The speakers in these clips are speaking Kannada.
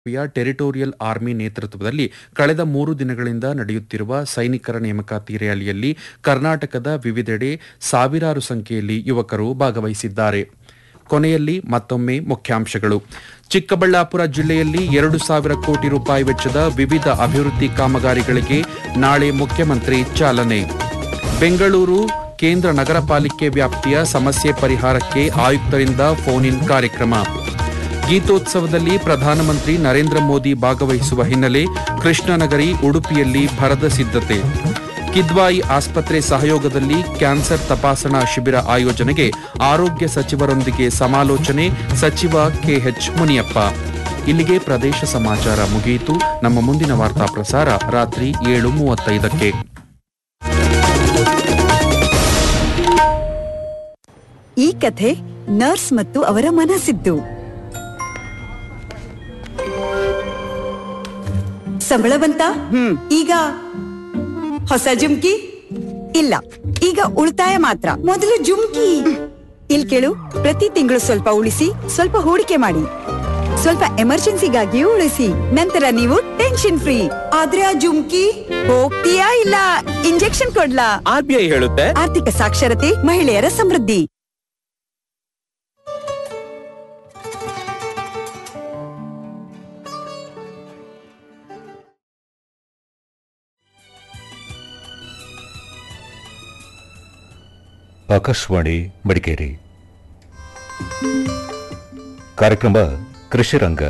ಟೆರಿಟೋರಿಯಲ್ ಆರ್ಮಿ ನೇತೃತ್ವದಲ್ಲಿ ಕಳೆದ ಮೂರು ದಿನಗಳಿಂದ ನಡೆಯುತ್ತಿರುವ ಸೈನಿಕರ ನೇಮಕಾತಿ ರ್ಯಾಲಿಯಲ್ಲಿ ಕರ್ನಾಟಕದ ವಿವಿಧೆಡೆ ಸಾವಿರಾರು ಸಂಖ್ಯೆಯಲ್ಲಿ ಯುವಕರು ಭಾಗವಹಿಸಿದ್ದಾರೆ ಕೊನೆಯಲ್ಲಿ ಮತ್ತೊಮ್ಮೆ ಮುಖ್ಯಾಂಶಗಳು ಚಿಕ್ಕಬಳ್ಳಾಪುರ ಜಿಲ್ಲೆಯಲ್ಲಿ ಎರಡು ಸಾವಿರ ಕೋಟಿ ರೂಪಾಯಿ ವೆಚ್ಚದ ವಿವಿಧ ಅಭಿವೃದ್ಧಿ ಕಾಮಗಾರಿಗಳಿಗೆ ನಾಳೆ ಮುಖ್ಯಮಂತ್ರಿ ಚಾಲನೆ ಬೆಂಗಳೂರು ಕೇಂದ್ರ ನಗರ ಪಾಲಿಕೆ ವ್ಯಾಪ್ತಿಯ ಸಮಸ್ಯೆ ಪರಿಹಾರಕ್ಕೆ ಆಯುಕ್ತರಿಂದ ಫೋನ್ ಇನ್ ಕಾರ್ಯಕ್ರಮ ಗೀತೋತ್ಸವದಲ್ಲಿ ಪ್ರಧಾನಮಂತ್ರಿ ನರೇಂದ್ರ ಮೋದಿ ಭಾಗವಹಿಸುವ ಹಿನ್ನೆಲೆ ಕೃಷ್ಣನಗರಿ ಉಡುಪಿಯಲ್ಲಿ ಭರದ ಸಿದ್ಧತೆ ಕಿದ್ವಾಯಿ ಆಸ್ಪತ್ರೆ ಸಹಯೋಗದಲ್ಲಿ ಕ್ಯಾನ್ಸರ್ ತಪಾಸಣಾ ಶಿಬಿರ ಆಯೋಜನೆಗೆ ಆರೋಗ್ಯ ಸಚಿವರೊಂದಿಗೆ ಸಮಾಲೋಚನೆ ಸಚಿವ ಕೆಎಚ್ ಮುನಿಯಪ್ಪ ಇಲ್ಲಿಗೆ ಪ್ರದೇಶ ಸಮಾಚಾರ ಮುಗಿಯಿತು ನಮ್ಮ ಮುಂದಿನ ವಾರ್ತಾ ಪ್ರಸಾರ ರಾತ್ರಿ ಏಳು ಮೂವತ್ತೈದಕ್ಕೆ ಈ ಕಥೆ ನರ್ಸ್ ಮತ್ತು ಅವರ ಮನಸ್ಸಿದ್ದು ಸಂಬಳ ಬಂತ ಈಗ ಹೊಸ ಜುಮ್ಕಿ ಇಲ್ಲ ಈಗ ಉಳಿತಾಯ ಮಾತ್ರ ಮೊದಲು ಜುಮ್ಕಿ ಇಲ್ ಕೇಳು ಪ್ರತಿ ತಿಂಗಳು ಸ್ವಲ್ಪ ಉಳಿಸಿ ಸ್ವಲ್ಪ ಹೂಡಿಕೆ ಮಾಡಿ ಸ್ವಲ್ಪ ಎಮರ್ಜೆನ್ಸಿಗಾಗಿಯೂ ಉಳಿಸಿ ನಂತರ ನೀವು ಟೆನ್ಷನ್ ಫ್ರೀ ಆದ್ರೆ ಆ ಜುಮ್ಕಿ ಹೋಗ್ತೀಯಾ ಇಲ್ಲ ಇಂಜೆಕ್ಷನ್ ಕೊಡ್ಲಾ ಆರ್ ಬಿ ಐ ಹೇಳುತ್ತೆ ಆರ್ಥಿಕ ಸಾಕ್ಷರತೆ ಮಹಿಳೆಯರ ಸಮೃದ್ಧಿ ಆಕಾಶವಾಣಿ ಮಡಿಕೇರಿ ಕಾರ್ಯಕ್ರಮ ಕೃಷಿ ರಂಗ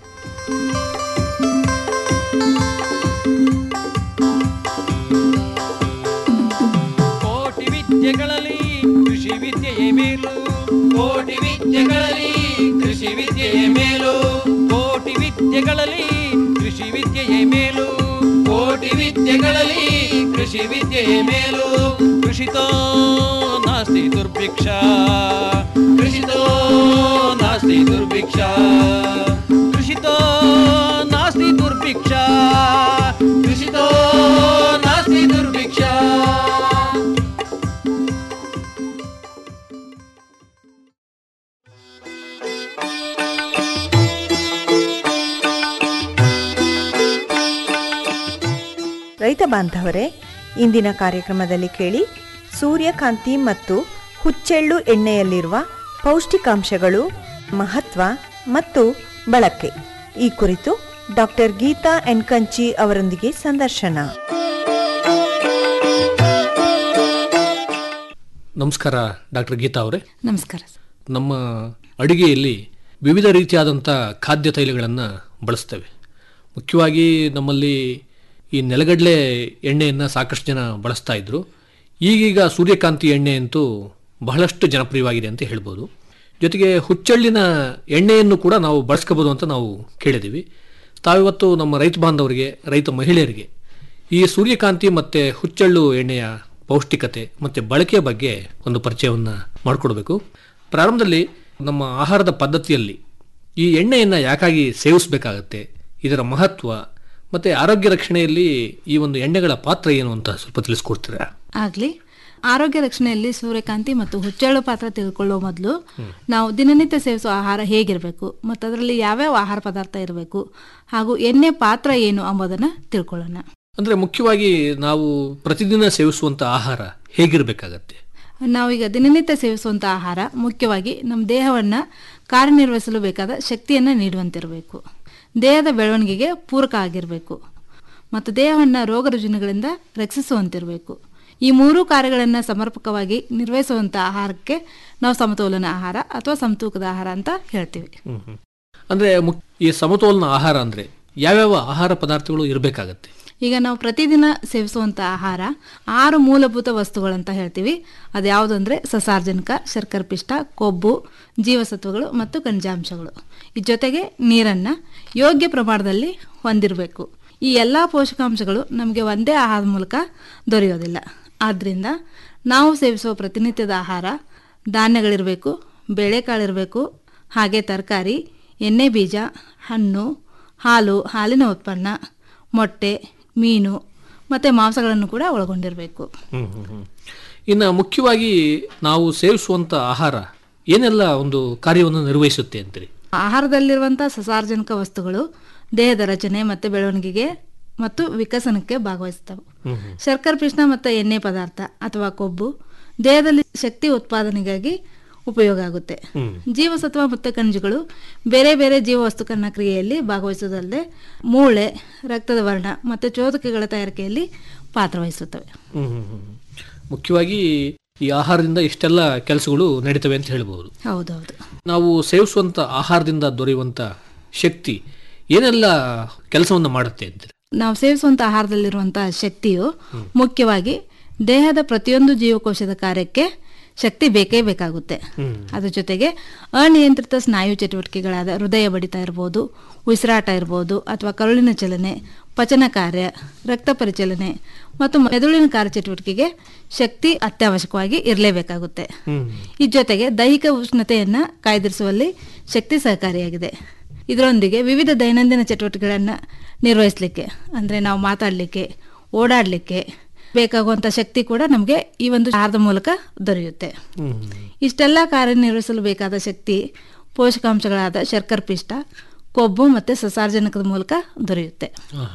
ಕೋಟಿ ವಿದ್ಯೆಗಳಲ್ಲಿ ಕೃಷಿ ವಿದ್ಯೆಯೇ ಮೇಲು ಕೋಟಿ ವಿದ್ಯೆಗಳಲ್ಲಿ ಕೃಷಿ ವಿದ್ಯೆಯೇ ಮೇಲು ಕೋಟಿ ವಿದ್ಯೆಗಳಲ್ಲಿ ಕೃಷಿ ವಿದ್ಯೆಯೇ ಮೇಲು ಕೋಟಿ ವಿದ್ಯೆಗಳಲ್ಲಿ ಕೃಷಿ ವಿದ್ಯೆಯೇ ಮೇಲು ಕೃಷಿತೋ ನಾಸ್ತಿ ದುರ್ಭಿಕ್ಷ ಕೃಷಿತೋ ನಾಸ್ತಿ ದುರ್ಭಿಕ್ಷ ಕೃಷಿತೋ ನಾಸ್ತಿ ದುರ್ಭಿಕ್ಷ ಕೃಷಿತೋ ನಾಸ್ತಿ ದುರ್ಭಿಕ್ಷ ರೈತ ಬಾಂಧವರೇ ಇಂದಿನ ಕಾರ್ಯಕ್ರಮದಲ್ಲಿ ಕೇಳಿ ಸೂರ್ಯಕಾಂತಿ ಮತ್ತು ಹುಚ್ಚೆಳ್ಳು ಎಣ್ಣೆಯಲ್ಲಿರುವ ಪೌಷ್ಟಿಕಾಂಶಗಳು ಮಹತ್ವ ಮತ್ತು ಬಳಕೆ ಈ ಕುರಿತು ಡಾಕ್ಟರ್ ಗೀತಾ ಎನ್ಕಂಚಿ ಅವರೊಂದಿಗೆ ಸಂದರ್ಶನ ನಮಸ್ಕಾರ ಡಾಕ್ಟರ್ ಗೀತಾ ಅವರೇ ನಮಸ್ಕಾರ ನಮ್ಮ ಅಡುಗೆಯಲ್ಲಿ ವಿವಿಧ ರೀತಿಯಾದಂಥ ಖಾದ್ಯ ತೈಲಗಳನ್ನು ಬಳಸ್ತೇವೆ ಮುಖ್ಯವಾಗಿ ನಮ್ಮಲ್ಲಿ ಈ ನೆಲಗಡಲೆ ಎಣ್ಣೆಯನ್ನು ಸಾಕಷ್ಟು ಜನ ಬಳಸ್ತಾ ಇದ್ರು ಈಗೀಗ ಸೂರ್ಯಕಾಂತಿ ಎಣ್ಣೆ ಅಂತೂ ಬಹಳಷ್ಟು ಜನಪ್ರಿಯವಾಗಿದೆ ಅಂತ ಹೇಳ್ಬೋದು ಜೊತೆಗೆ ಹುಚ್ಚಳ್ಳಿನ ಎಣ್ಣೆಯನ್ನು ಕೂಡ ನಾವು ಬಳಸ್ಕೋಬೋದು ಅಂತ ನಾವು ಕೇಳಿದ್ದೀವಿ ತಾವಿವತ್ತು ನಮ್ಮ ರೈತ ಬಾಂಧವರಿಗೆ ರೈತ ಮಹಿಳೆಯರಿಗೆ ಈ ಸೂರ್ಯಕಾಂತಿ ಮತ್ತು ಹುಚ್ಚಳ್ಳು ಎಣ್ಣೆಯ ಪೌಷ್ಟಿಕತೆ ಮತ್ತು ಬಳಕೆಯ ಬಗ್ಗೆ ಒಂದು ಪರಿಚಯವನ್ನು ಮಾಡಿಕೊಡ್ಬೇಕು ಪ್ರಾರಂಭದಲ್ಲಿ ನಮ್ಮ ಆಹಾರದ ಪದ್ಧತಿಯಲ್ಲಿ ಈ ಎಣ್ಣೆಯನ್ನು ಯಾಕಾಗಿ ಸೇವಿಸಬೇಕಾಗತ್ತೆ ಇದರ ಮಹತ್ವ ಮತ್ತು ಆರೋಗ್ಯ ರಕ್ಷಣೆಯಲ್ಲಿ ಈ ಒಂದು ಎಣ್ಣೆಗಳ ಪಾತ್ರ ಏನು ಅಂತ ಸ್ವಲ್ಪ ತಿಳಿಸ್ಕೊಡ್ತೀರಾ ಆಗ್ಲಿ ಆರೋಗ್ಯ ರಕ್ಷಣೆಯಲ್ಲಿ ಸೂರ್ಯಕಾಂತಿ ಮತ್ತು ಹುಚ್ಚೆಳ್ಳು ಪಾತ್ರ ತಿಳ್ಕೊಳ್ಳೋ ಮೊದಲು ನಾವು ದಿನನಿತ್ಯ ಸೇವಿಸುವ ಆಹಾರ ಹೇಗಿರಬೇಕು ಮತ್ತು ಅದರಲ್ಲಿ ಯಾವ್ಯಾವ ಆಹಾರ ಪದಾರ್ಥ ಇರಬೇಕು ಹಾಗೂ ಎಣ್ಣೆ ಪಾತ್ರ ಏನು ಎಂಬುದನ್ನು ತಿಳ್ಕೊಳ್ಳೋಣ ಅಂದರೆ ಮುಖ್ಯವಾಗಿ ನಾವು ಪ್ರತಿದಿನ ಸೇವಿಸುವಂಥ ಆಹಾರ ಹೇಗಿರಬೇಕಾಗತ್ತೆ ನಾವೀಗ ದಿನನಿತ್ಯ ಸೇವಿಸುವಂಥ ಆಹಾರ ಮುಖ್ಯವಾಗಿ ನಮ್ಮ ದೇಹವನ್ನು ಕಾರ್ಯನಿರ್ವಹಿಸಲು ಬೇಕಾದ ಶಕ್ತಿಯನ್ನು ನೀಡುವಂತಿರಬೇಕು ದೇಹದ ಬೆಳವಣಿಗೆಗೆ ಪೂರಕ ಆಗಿರಬೇಕು ಮತ್ತು ದೇಹವನ್ನು ರೋಗ ರುಜಿನಗಳಿಂದ ರಕ್ಷಿಸುವಂತಿರಬೇಕು ಈ ಮೂರು ಕಾರ್ಯಗಳನ್ನು ಸಮರ್ಪಕವಾಗಿ ನಿರ್ವಹಿಸುವಂಥ ಆಹಾರಕ್ಕೆ ನಾವು ಸಮತೋಲನ ಆಹಾರ ಅಥವಾ ಸಮತೂಕದ ಆಹಾರ ಅಂತ ಹೇಳ್ತೀವಿ ಅಂದರೆ ಮುಕ್ ಈ ಸಮತೋಲನ ಆಹಾರ ಅಂದರೆ ಯಾವ್ಯಾವ ಆಹಾರ ಪದಾರ್ಥಗಳು ಇರಬೇಕಾಗತ್ತೆ ಈಗ ನಾವು ಪ್ರತಿದಿನ ಸೇವಿಸುವಂಥ ಆಹಾರ ಆರು ಮೂಲಭೂತ ವಸ್ತುಗಳಂತ ಹೇಳ್ತೀವಿ ಅದು ಯಾವುದಂದ್ರೆ ಸಸಾರ್ಜನಕ ಶರ್ಕರ ಪಿಷ್ಟ ಕೊಬ್ಬು ಜೀವಸತ್ವಗಳು ಮತ್ತು ಖನಿಜಾಂಶಗಳು ಈ ಜೊತೆಗೆ ನೀರನ್ನು ಯೋಗ್ಯ ಪ್ರಮಾಣದಲ್ಲಿ ಹೊಂದಿರಬೇಕು ಈ ಎಲ್ಲ ಪೋಷಕಾಂಶಗಳು ನಮಗೆ ಒಂದೇ ಆಹಾರದ ಮೂಲಕ ದೊರೆಯೋದಿಲ್ಲ ಆದ್ದರಿಂದ ನಾವು ಸೇವಿಸುವ ಪ್ರತಿನಿತ್ಯದ ಆಹಾರ ಧಾನ್ಯಗಳಿರಬೇಕು ಬೇಳೆಕಾಳಿರಬೇಕು ಹಾಗೆ ತರಕಾರಿ ಎಣ್ಣೆ ಬೀಜ ಹಣ್ಣು ಹಾಲು ಹಾಲಿನ ಉತ್ಪನ್ನ ಮೊಟ್ಟೆ ಮೀನು ಮತ್ತು ಮಾಂಸಗಳನ್ನು ಕೂಡ ಒಳಗೊಂಡಿರಬೇಕು ಇನ್ನು ಮುಖ್ಯವಾಗಿ ನಾವು ಸೇವಿಸುವಂಥ ಆಹಾರ ಏನೆಲ್ಲ ಒಂದು ಕಾರ್ಯವನ್ನು ನಿರ್ವಹಿಸುತ್ತೆ ಅಂತೀರಿ ಆಹಾರದಲ್ಲಿರುವಂಥ ಸಸಾರ್ಜನಕ ವಸ್ತುಗಳು ದೇಹದ ರಚನೆ ಮತ್ತು ಬೆಳವಣಿಗೆಗೆ ಮತ್ತು ವಿಕಸನಕ್ಕೆ ಭಾಗವಹಿಸ್ತವೆ ಶರ್ಕರ ಪಿಷ್ಟ ಮತ್ತು ಎಣ್ಣೆ ಪದಾರ್ಥ ಅಥವಾ ಕೊಬ್ಬು ದೇಹದಲ್ಲಿ ಶಕ್ತಿ ಉತ್ಪಾದನೆಗಾಗಿ ಉಪಯೋಗ ಆಗುತ್ತೆ ಜೀವಸತ್ವ ಮತ್ತು ಖನಿಜಗಳು ಬೇರೆ ಬೇರೆ ಜೀವವಸ್ತುಕರಣ ಕ್ರಿಯೆಯಲ್ಲಿ ಭಾಗವಹಿಸುವುದಲ್ಲದೆ ಮೂಳೆ ರಕ್ತದ ವರ್ಣ ಮತ್ತು ಚೋದಕಗಳ ತಯಾರಿಕೆಯಲ್ಲಿ ಪಾತ್ರವಹಿಸುತ್ತವೆ ಹ್ಮ್, ಹ್ಮ್, ಹ್ಮ್. ಮುಖ್ಯವಾಗಿ ಈ ಆಹಾರದಿಂದ ಇಷ್ಟೆಲ್ಲ ಕೆಲಸಗಳು ನಡೀತವೆ ಅಂತ ಹೇಳ್ಬೋದು ಹೌದೌದು ನಾವು ಸೇವಿಸುವಂತ ಆಹಾರದಿಂದ ದೊರೆಯುವಂತ ಶಕ್ತಿ ಏನೆಲ್ಲ ಕೆಲಸವನ್ನು ಮಾಡುತ್ತೆ ಅಂತೀರಿ ನಾವು ಸೇವಿಸುವಂಥ ಆಹಾರದಲ್ಲಿರುವಂತಹ ಶಕ್ತಿಯು ಮುಖ್ಯವಾಗಿ ದೇಹದ ಪ್ರತಿಯೊಂದು ಜೀವಕೋಶದ ಕಾರ್ಯಕ್ಕೆ ಶಕ್ತಿ ಬೇಕೇ ಬೇಕಾಗುತ್ತೆ ಅದ್ರ ಜೊತೆಗೆ ಅನಿಯಂತ್ರಿತ ಸ್ನಾಯು ಚಟುವಟಿಕೆಗಳಾದ ಹೃದಯ ಬಡಿತ ಇರ್ಬೋದು ಉಸಿರಾಟ ಇರ್ಬೋದು ಅಥವಾ ಕರುಳಿನ ಚಲನೆ ಪಚನ ಕಾರ್ಯ ರಕ್ತ ಪರಿಚಲನೆ ಮತ್ತು ಮೆದುಳಿನ ಕಾರ್ಯಚಟುವಟಿಕೆಗೆ ಶಕ್ತಿ ಅತ್ಯವಶ್ಯಕವಾಗಿ ಇರಲೇಬೇಕಾಗುತ್ತೆ ಈ ಜೊತೆಗೆ ದೈಹಿಕ ಉಷ್ಣತೆಯನ್ನ ಕಾಯ್ದಿರಿಸುವಲ್ಲಿ ಶಕ್ತಿ ಸಹಕಾರಿಯಾಗಿದೆ ಇದರೊಂದಿಗೆ ವಿವಿಧ ದೈನಂದಿನ ಚಟುವಟಿಕೆಗಳನ್ನು ನಿರ್ವಹಿಸಲಿಕ್ಕೆ ಅಂದರೆ ನಾವು ಮಾತಾಡಲಿಕ್ಕೆ ಓಡಾಡಲಿಕ್ಕೆ ಬೇಕಾಗುವಂಥ ಶಕ್ತಿ ಕೂಡ ನಮಗೆ ಈ ಒಂದು ಆಹಾರದ ಮೂಲಕ ದೊರೆಯುತ್ತೆ ಇಷ್ಟೆಲ್ಲ ಕಾರ್ಯನಿರ್ವಹಿಸಲು ಬೇಕಾದ ಶಕ್ತಿ ಪೋಷಕಾಂಶಗಳಾದ ಶರ್ಕರ ಪಿಷ್ಟ ಕೊಬ್ಬು ಮತ್ತು ಸಸಾರ್ಜನಕದ ಮೂಲಕ ದೊರೆಯುತ್ತೆ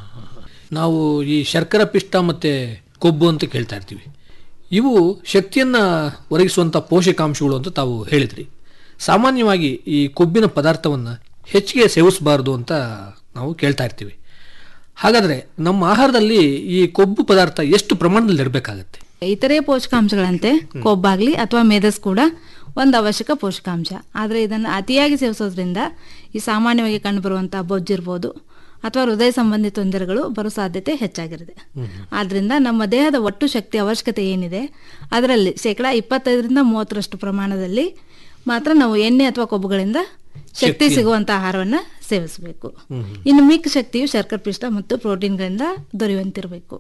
ನಾವು ಈ ಶರ್ಕರ ಪಿಷ್ಟ ಮತ್ತೆ ಕೊಬ್ಬು ಅಂತ ಕೇಳ್ತಾ ಇರ್ತೀವಿ ಇವು ಶಕ್ತಿಯನ್ನ ಒದಗಿಸುವಂತ ಪೋಷಕಾಂಶಗಳು ಅಂತ ತಾವು ಹೇಳಿದ್ರಿ ಸಾಮಾನ್ಯವಾಗಿ ಈ ಕೊಬ್ಬಿನ ಪದಾರ್ಥವನ್ನ ಹೆಚ್ಚಿಗೆ ಸೇವಿಸಬಾರದು ಅಂತ ನಾವು ಕೇಳ್ತಾ ಇರ್ತೀವಿ ಹಾಗಾದ್ರೆ ನಮ್ಮ ಆಹಾರದಲ್ಲಿ ಈ ಕೊಬ್ಬು ಪದಾರ್ಥ ಎಷ್ಟು ಪ್ರಮಾಣದಲ್ಲಿ ಇರಬೇಕಾಗತ್ತೆ ಇತರೆ ಪೋಷಕಾಂಶಗಳಂತೆ ಕೊಬ್ಬಾಗ್ಲಿ ಅಥವಾ ಮೇಧಸ್ ಕೂಡ ಒಂದು ಅವಶ್ಯಕ ಪೋಷಕಾಂಶ ಆದರೆ ಇದನ್ನು ಅತಿಯಾಗಿ ಸೇವಿಸೋದ್ರಿಂದ ಈ ಸಾಮಾನ್ಯವಾಗಿ ಕಂಡುಬರುವಂಥ ಬೊಜ್ಜಿರ್ಬೋದು ಅಥವಾ ಹೃದಯ ಸಂಬಂಧಿ ತೊಂದರೆಗಳು ಬರೋ ಸಾಧ್ಯತೆ ಹೆಚ್ಚಾಗಿರುತ್ತೆ ಆದ್ರಿಂದ ನಮ್ಮ ದೇಹದ ಒಟ್ಟು ಶಕ್ತಿ ಅವಶ್ಯಕತೆ ಏನಿದೆ ಅದರಲ್ಲಿ ಶೇಕಡ ಇಪ್ಪತ್ತೈದರಿಂದ ಮೂವತ್ತರಷ್ಟು ಪ್ರಮಾಣದಲ್ಲಿ ಮಾತ್ರ ನಾವು ಎಣ್ಣೆ ಅಥವಾ ಕೊಬ್ಬುಗಳಿಂದ ಶಕ್ತಿ ಸಿಗುವಂತ ಆಹಾರವನ್ನ ಸೇವಿಸಬೇಕು ಇನ್ನು ಮಿಕ್ಕ ಶಕ್ತಿಯು ಶರ್ಕರ ಪಿಷ್ಟ ಮತ್ತು ಪ್ರೋಟೀನ್ಗಳಿಂದ ದೊರೆಯುವಂತಿರಬೇಕು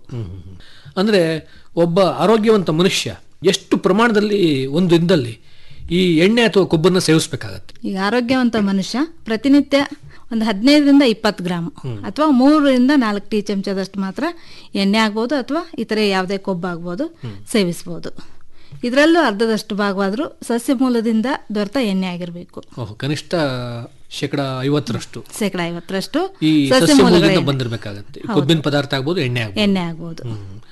ಅಂದ್ರೆ ಒಬ್ಬ ಆರೋಗ್ಯವಂತ ಮನುಷ್ಯ ಎಷ್ಟು ಪ್ರಮಾಣದಲ್ಲಿ ಒಂದು ದಿನದಲ್ಲಿ ಈ ಎಣ್ಣೆ ಅಥವಾ ಕೊಬ್ಬನ್ನ ಸೇವಿಸಬೇಕಾಗತ್ತೆ ಈಗ ಆರೋಗ್ಯವಂತ ಮನುಷ್ಯ ಪ್ರತಿನಿತ್ಯ ಒಂದು ಹದಿನೈದರಿಂದ ಇಪ್ಪತ್ತು ಗ್ರಾಮ್ ಅಥವಾ ಮೂರರಿಂದ ನಾಲ್ಕು ಟೀ ಚಮಚದಷ್ಟು ಮಾತ್ರ ಎಣ್ಣೆ ಆಗ್ಬೋದು ಅಥವಾ ಇತರೆ ಯಾವುದೇ ಕೊಬ್ಬು ಆಗ್ಬೋದು ಸೇವಿಸ್ಬೋದು ಇದರಲ್ಲೂ ಅರ್ಧದಷ್ಟು ಭಾಗವಾದರೂ ಸಸ್ಯ ಮೂಲದಿಂದ ದೊರೆತ ಎಣ್ಣೆ ಆಗಿರಬೇಕು ಓಹ್ ಕನಿಷ್ಠ ಶೇಕಡ ಐವತ್ತರಷ್ಟು ಶೇಕಡ ಐವತ್ತರಷ್ಟು ಈ ಸಸ್ಯ ಸಸ್ಯ ಮೂಲಗಳ ಮೂಲದಿಂದ ಎಣ್ಣೆ. ಬಂದಿರಬೇಕಾಗತ್ತೆ ಹೌದು. ಕೊಬ್ಬಿನ ಪದಾರ್ಥ ಆಗ್ಬೋದು ಎಣ್ಣೆ ಆಗ್ಬೋದು ಎಣ್ಣೆ ಆಗ್ಬೋದು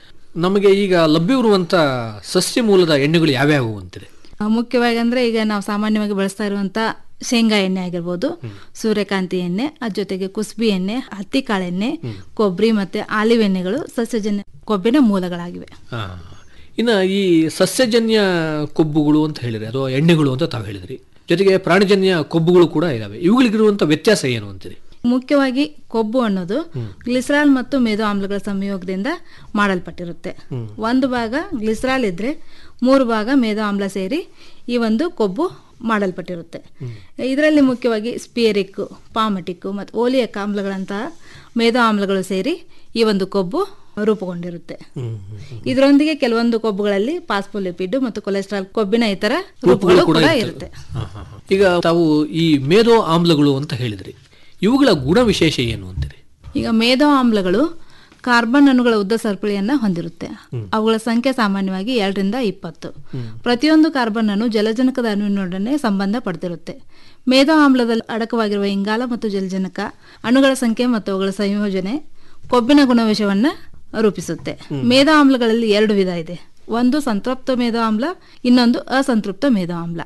ನಮಗೆ ಈಗ ಲಭ್ಯವಿರುವಂತ ಸಸ್ಯ ಮೂಲದ ಎಣ್ಣೆಗಳು ಯಾವ್ಯಾವು ಅಂತೀರಿ ಆ, ಮುಖ್ಯವಾಗಿ ಅಂದ್ರೆ ಈಗ ನಾವು ಸಾಮಾನ್ಯವಾಗಿ ಬಳಸ್ತಾ ಇರುವಂತ ಶೇಂಗಾ ಎಣ್ಣೆ ಆಗಿರ್ಬೋದು ಸೂರ್ಯಕಾಂತಿ ಎಣ್ಣೆ ಅದ್ರ ಜೊತೆಗೆ ಕುಸ್ಬಿ ಎಣ್ಣೆ ಹತ್ತಿ ಕಾಳೆಣ್ಣೆ ಕೊಬ್ಬರಿ ಮತ್ತೆ ಆಲಿವ್ ಎಣ್ಣೆಗಳು ಸಸ್ಯಜನ್ಯ ಕೊಬ್ಬಿನ ಮೂಲಗಳಾಗಿವೆ ಆ, ಇನ್ನು ಈ ಸಸ್ಯಜನ್ಯ ಕೊಬ್ಬುಗಳು ಅಂತ ಹೇಳಿದ್ರಿ ಅಥವಾ ಎಣ್ಣೆಗಳು ಅಂತ ತಾವು ಹೇಳಿದ್ರಿ ಜೊತೆಗೆ ಪ್ರಾಣಿಜನ್ಯ ಕೊಬ್ಬುಗಳು ಕೂಡ ಇದಾವೆ ಇವುಗಳಿಗಿರುವಂತ ವ್ಯತ್ಯಾಸ ಏನು ಅಂತೀರಿ ಮುಖ್ಯವಾಗಿ ಕೊಬ್ಬು ಅನ್ನೋದು ಗ್ಲಿಸರಾಲ್ ಮತ್ತು ಮೇದು ಆಮ್ಲಗಳ ಸಂಯೋಗದಿಂದ ಮಾಡಲ್ಪಟ್ಟಿರುತ್ತೆ ಒಂದು ಭಾಗ ಗ್ಲಿಸರಾಲ್ ಇದ್ರೆ ಮೂರು ಭಾಗ ಮೇದು ಆಮ್ಲ ಸೇರಿ ಈ ಒಂದು ಕೊಬ್ಬು ಮಾಡಲ್ಪಟ್ಟಿರುತ್ತೆ ಇದರಲ್ಲಿ ಮುಖ್ಯವಾಗಿ ಸ್ಪಿಯರಿಕ್ ಪಾಮಟಿಕ್ ಮತ್ತು ಓಲಿಯಕ್ ಆಮ್ಲಗಳಂತಹ ಮೇದು ಆಮ್ಲಗಳು ಸೇರಿ ಈ ಒಂದು ಕೊಬ್ಬು ರೂಪುಗೊಂಡಿರುತ್ತೆ ಇದರೊಂದಿಗೆ ಕೆಲವೊಂದು ಕೊಬ್ಬುಗಳಲ್ಲಿ ಪಾಸ್ಪೋಲಿಪಿಡ್ ಮತ್ತು ಕೊಲೆಸ್ಟ್ರಾಲ್ ಕೊಬ್ಬಿನ ಇತರ ರೂಪಗಳು ಕೂಡ ಇರುತ್ತೆ ಆ, ಹಾ, ಹಾ. ಈಗ ತಾವು ಈ ಮೇಧೋ ಆಮ್ಲಗಳು ಅಂತ ಹೇಳಿದ್ರಿ ಇವುಗಳ ಗುಣ ವಿಶೇಷ ಏನು ಅಂತೀರಿ ಈಗ ಮೇಧೋ ಆಮ್ಲಗಳು ಕಾರ್ಬನ್ ಅಣುಗಳ ಉದ್ದ ಸರಪಳಿಯನ್ನ ಹೊಂದಿರುತ್ತೆ ಅವುಗಳ ಸಂಖ್ಯೆ ಸಾಮಾನ್ಯವಾಗಿ ಎರಡರಿಂದ ಇಪ್ಪತ್ತು ಪ್ರತಿಯೊಂದು ಕಾರ್ಬನ್ ಅಣು ಜಲಜನಕದ ಅಣುವಿನೊಡನೆ ಸಂಬಂಧ ಪಡೆದಿರುತ್ತೆ ಮೇಧೋ ಆಮ್ಲದಲ್ಲಿ ಅಡಕವಾಗಿರುವ ಇಂಗಾಲ ಮತ್ತು ಜಲಜನಕ ಅಣುಗಳ ಸಂಖ್ಯೆ ಮತ್ತು ಅವುಗಳ ಸಂಯೋಜನೆ ಕೊಬ್ಬಿನ ಗುಣವಿಷಯವನ್ನ ರೂಪಿಸುತ್ತೆ ಮೇಧೋ ಆಮ್ಲಗಳಲ್ಲಿ ಎರಡು ವಿಧ ಇದೆ ಒಂದು ಸಂತೃಪ್ತ ಮೇಧೋ ಆಮ್ಲ ಇನ್ನೊಂದು ಅಸಂತೃಪ್ತ ಮೇಧೋ ಆಮ್ಲ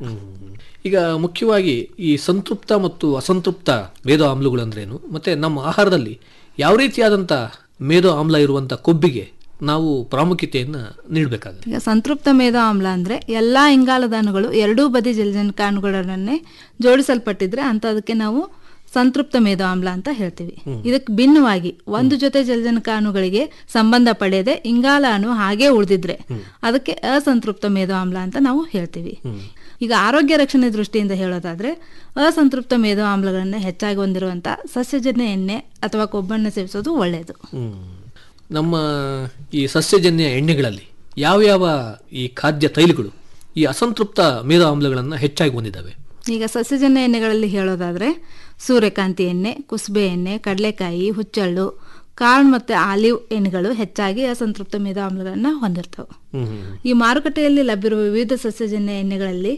ಈಗ ಮುಖ್ಯವಾಗಿ ಈ ಸಂತೃಪ್ತ ಮತ್ತು ಅಸಂತೃಪ್ತ ಮೇಧೋ ಆಮ್ಲಗಳು ಅಂದ್ರೇನು ಮತ್ತೆ ನಮ್ಮ ಆಹಾರದಲ್ಲಿ ಯಾವ ರೀತಿಯಾದಂಥ ಮೇಧೋ ಆಮ್ಲ ಇರುವಂಥ ಕೊಬ್ಬಿಗೆ ನಾವು ಪ್ರಾಮುಖ್ಯತೆಯನ್ನು ನೀಡಬೇಕಾಗುತ್ತೆ ಈಗ ಸಂತೃಪ್ತ ಮೇಧೋ ಆಮ್ಲ ಅಂದ್ರೆ ಎಲ್ಲಾ ಇಂಗಾಲದ ಅಣುಗಳು ಎರಡೂ ಬದಿ ಜಲಜನಕ ಅಣುಗಳನ್ನೇ ಜೋಡಿಸಲ್ಪಟ್ಟಿದ್ರೆ ಅಂತದಕ್ಕೆ ನಾವು ಸಂತೃಪ್ತ ಮೇಧೋ ಆಮ್ಲ ಅಂತ ಹೇಳ್ತೀವಿ ಇದಕ್ಕೆ ಭಿನ್ನವಾಗಿ ಒಂದು ಜೊತೆ ಜಲಜನಕ ಅಣುಗಳಿಗೆ ಸಂಬಂಧ ಪಡೆಯದೆ ಇಂಗಾಲ ಅಣು ಹಾಗೆ ಉಳಿದಿದ್ರೆ ಅದಕ್ಕೆ ಅಸಂತೃಪ್ತ ಮೇಧೋ ಆಮ್ಲ ಅಂತ ನಾವು ಹೇಳ್ತೀವಿ ಈಗ ಆರೋಗ್ಯ ರಕ್ಷಣೆ ದೃಷ್ಟಿಯಿಂದ ಹೇಳೋದಾದ್ರೆ ಅಸಂತೃಪ್ತ ಮೇಧೋ ಆಮ್ಲಗಳನ್ನ ಹೆಚ್ಚಾಗಿ ಹೊಂದಿರುವಂತ ಸಸ್ಯಜನ್ಯ ಎಣ್ಣೆ ಅಥವಾ ಕೊಬ್ಬನ್ನು ಸೇವಿಸೋದು ಒಳ್ಳೆಯದು ಹ್ಮ್. ನಮ್ಮ ಈ ಸಸ್ಯಜನ್ಯ ಎಣ್ಣೆಗಳಲ್ಲಿ ಯಾವ್ಯಾವ ಈ ಖಾದ್ಯ ತೈಲಗಳು ಈ ಅಸಂತೃಪ್ತ ಮೇಧೋ ಆಮ್ಲಗಳನ್ನು ಹೆಚ್ಚಾಗಿ ಹೊಂದಿದ್ದಾವೆ ಈಗ ಸಸ್ಯಜನ್ಯ ಎಣ್ಣೆಗಳಲ್ಲಿ ಹೇಳೋದಾದ್ರೆ ಸೂರ್ಯಕಾಂತಿ ಎಣ್ಣೆ ಕುಸುಬೆ ಎಣ್ಣೆ ಕಡಲೆಕಾಯಿ ಹುಚ್ಚಳ್ಳು ಕಾರ್ನ್ ಮತ್ತೆ ಆಲಿವ್ ಎಣ್ಣೆಗಳು ಹೆಚ್ಚಾಗಿ ಅಸಂತೃಪ್ತ ಮೇಧೋ ಆಮ್ಲಗಳನ್ನ ಹೊಂದಿರ್ತವೆ ಈ ಮಾರುಕಟ್ಟೆಯಲ್ಲಿ ಲಭ್ಯವಿರುವ ವಿವಿಧ ಸಸ್ಯಜನ್ಯ ಎಣ್ಣೆಗಳಲ್ಲಿ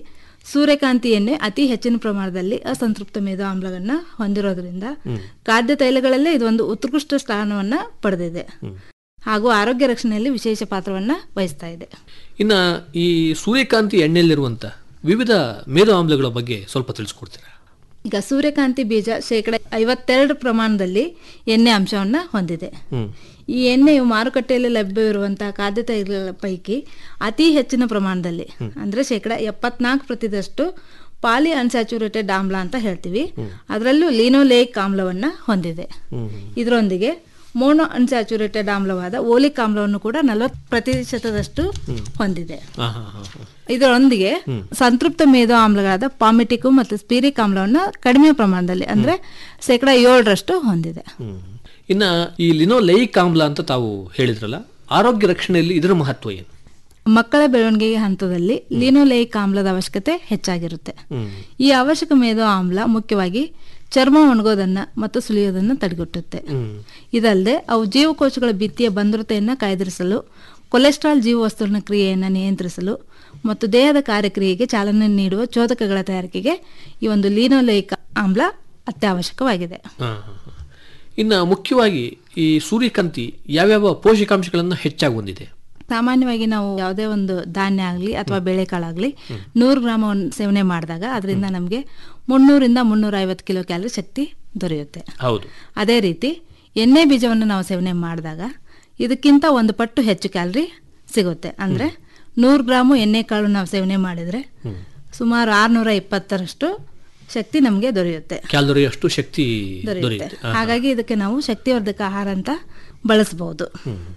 ಸೂರ್ಯಕಾಂತಿ ಎಣ್ಣೆ ಅತಿ ಹೆಚ್ಚಿನ ಪ್ರಮಾಣದಲ್ಲಿ ಅಸಂತೃಪ್ತ ಮೇದು ಆಮ್ಲಗಳನ್ನ ಹೊಂದಿರೋದ್ರಿಂದ ಖಾದ್ಯ ತೈಲಗಳಲ್ಲೇ ಇದೊಂದು ಉತ್ಕೃಷ್ಟ ಸ್ಥಾನವನ್ನ ಪಡೆದಿದೆ ಹಾಗೂ ಆರೋಗ್ಯ ರಕ್ಷಣೆಯಲ್ಲಿ ವಿಶೇಷ ಪಾತ್ರವನ್ನ ವಹಿಸ್ತಾ ಇದೆ ಇನ್ನ ಈ ಸೂರ್ಯಕಾಂತಿ ಎಣ್ಣೆಯಲ್ಲಿರುವಂತ ವಿವಿಧ ಮೇದು ಆಮ್ಲಗಳ ಬಗ್ಗೆ ಸ್ವಲ್ಪ ತಿಳಿಸ್ಕೊಡ್ತೀರಾ ಈಗ ಸೂರ್ಯಕಾಂತಿ ಬೀಜ ಶೇಕಡ ಐವತ್ತೆರಡು ಪ್ರಮಾಣದಲ್ಲಿ ಎಣ್ಣೆ ಅಂಶವನ್ನ ಹೊಂದಿದೆ ಹ್ಮ್ ಈ ಎಣ್ಣೆಯು ಮಾರುಕಟ್ಟೆಯಲ್ಲಿ ಲಭ್ಯವಿರುವಂತಹ ಖಾದ್ಯ ತೈಲಗಳ ಪೈಕಿ ಅತಿ ಹೆಚ್ಚಿನ ಪ್ರಮಾಣದಲ್ಲಿ ಅಂದ್ರೆ ಶೇಕಡ ಎಪ್ಪತ್ನಾಲ್ಕು ಪ್ರತಿದಷ್ಟು ಪಾಲಿ ಅನ್ಸ್ಯಾಚುರೇಟೆಡ್ ಆಮ್ಲ ಅಂತ ಹೇಳ್ತೀವಿ ಅದರಲ್ಲೂ ಲಿನೋಲೇಕ್ ಆಮ್ಲವನ್ನ ಹೊಂದಿದೆ ಇದರೊಂದಿಗೆ ಮೋನೋ ಅನ್ಸ್ಯಾಚುರೇಟೆಡ್ ಆಮ್ಲವಾದ ಓಲಿಕ್ ಆಮ್ಲವನ್ನು ಕೂಡ ನಲವತ್ತು ಪ್ರತಿಶತದಷ್ಟು ಹೊಂದಿದೆ ಹಾ ಹಾ ಹಾ ಹಾ. ಇದರೊಂದಿಗೆ ಸಂತೃಪ್ತ ಮೇದು ಆಮ್ಲಗಳಾದ ಪಾಮಿಟಿಕು ಮತ್ತು ಸ್ಪೀರಿಕ್ ಆಮ್ಲವನ್ನು ಕಡಿಮೆ ಪ್ರಮಾಣದಲ್ಲಿ ಅಂದ್ರೆ ಶೇಕಡ ಏಳರಷ್ಟು ಹೊಂದಿದೆ ಹ್ಮ್. ಇನ್ನ ಈ ಲಿನೋಲೈಕ್ ಆಮ್ಲ ಅಂತ ತಾವು ಹೇಳಿದ್ರಲ್ಲ ಆರೋಗ್ಯ ರಕ್ಷಣೆಯಲ್ಲಿ ಇದರ ಮಹತ್ವ ಏನು ಮಕ್ಕಳ ಬೆಳವಣಿಗೆಗೆ ಹಂತದಲ್ಲಿ ಲಿನೋಲೇಯಿಕ್ ಆಮ್ಲದ ಅವಶ್ಯಕತೆ ಹೆಚ್ಚಾಗಿರುತ್ತೆ ಈ ಅವಶ್ಯಕ ಮೇದು ಆಮ್ಲ ಮುಖ್ಯವಾಗಿ ಚರ್ಮ ಒಣಗೋದನ್ನ ಮತ್ತು ಸುಲಿಯೋದನ್ನ ತಡೆಗಟ್ಟುತ್ತೆ ಇದಲ್ಲದೆ ಅವು ಜೀವಕೋಶಗಳ ಭಿತ್ತಿಯ ಬಂದ್ರತೆಯನ್ನ ಕಾಯ್ದಿರಿಸಲು ಕೊಲೆಸ್ಟ್ರಾಲ್ ಜೀವವಸ್ತುವಿನ ಕ್ರಿಯೆಯನ್ನು ನಿಯಂತ್ರಿಸಲು ಮತ್ತು ದೇಹದ ಕಾರ್ಯಕ್ರಿಯೆಗೆ ಚಾಲನೆ ನೀಡುವ ಚೋದಕಗಳ ತಯಾರಿಕೆಗೆ ಈ ಒಂದು ಲೀನೋಲೇಯಿಕ್ ಆಮ್ಲ ಅತ್ಯವಶ್ಯಕವಾಗಿದೆ ಹಾ, ಹಾ, ಹಾ. ಇನ್ನ ಮುಖ್ಯವಾಗಿ ಈ ಸೂರ್ಯಕಾಂತಿ ಯಾವ್ಯಾವ ಪೋಷಕಾಂಶಗಳನ್ನು ಹೆಚ್ಚಾಗಿ ಹೊಂದಿದೆ ಸಾಮಾನ್ಯವಾಗಿ ನಾವು ಯಾವುದೇ ಒಂದು ಧಾನ್ಯ ಆಗಲಿ ಅಥವಾ ಬೇಳೆಕಾಳಾಗಲಿ ನೂರು ಗ್ರಾಮ್ ಸೇವನೆ ಮಾಡಿದಾಗ ಅದರಿಂದ ನಮಗೆ ಮುನ್ನೂರಿಂದ ಮುನ್ನೂರ ಐವತ್ತು ಕಿಲೋ ಕ್ಯಾಲರಿ ಶಕ್ತಿ ದೊರೆಯುತ್ತೆ ಹೌದು ಅದೇ ರೀತಿ ಎಣ್ಣೆ ಬೀಜವನ್ನು ನಾವು ಸೇವನೆ ಮಾಡಿದಾಗ ಇದಕ್ಕಿಂತ ಒಂದು ಪಟ್ಟು ಹೆಚ್ಚು ಕ್ಯಾಲರಿ ಸಿಗುತ್ತೆ ಅಂದರೆ ನೂರು ಗ್ರಾಮು ಎಣ್ಣೆ ಕಾಳು ನಾವು ಸೇವನೆ ಮಾಡಿದರೆ ಸುಮಾರು ಆರುನೂರ ಇಪ್ಪತ್ತರಷ್ಟು ಶಕ್ತಿ ನಮಗೆ ದೊರೆಯುತ್ತೆ ಕ್ಯಾಲರಿ ಅಷ್ಟು ಶಕ್ತಿ ದೊರೆಯುತ್ತೆ ದೊರೆಯುತ್ತೆ ಹಾ, ಹಾಗಾಗಿ ಇದಕ್ಕೆ ನಾವು ಶಕ್ತಿವರ್ಧಕ ಆಹಾರ ಅಂತ ಬಳಸಬಹುದು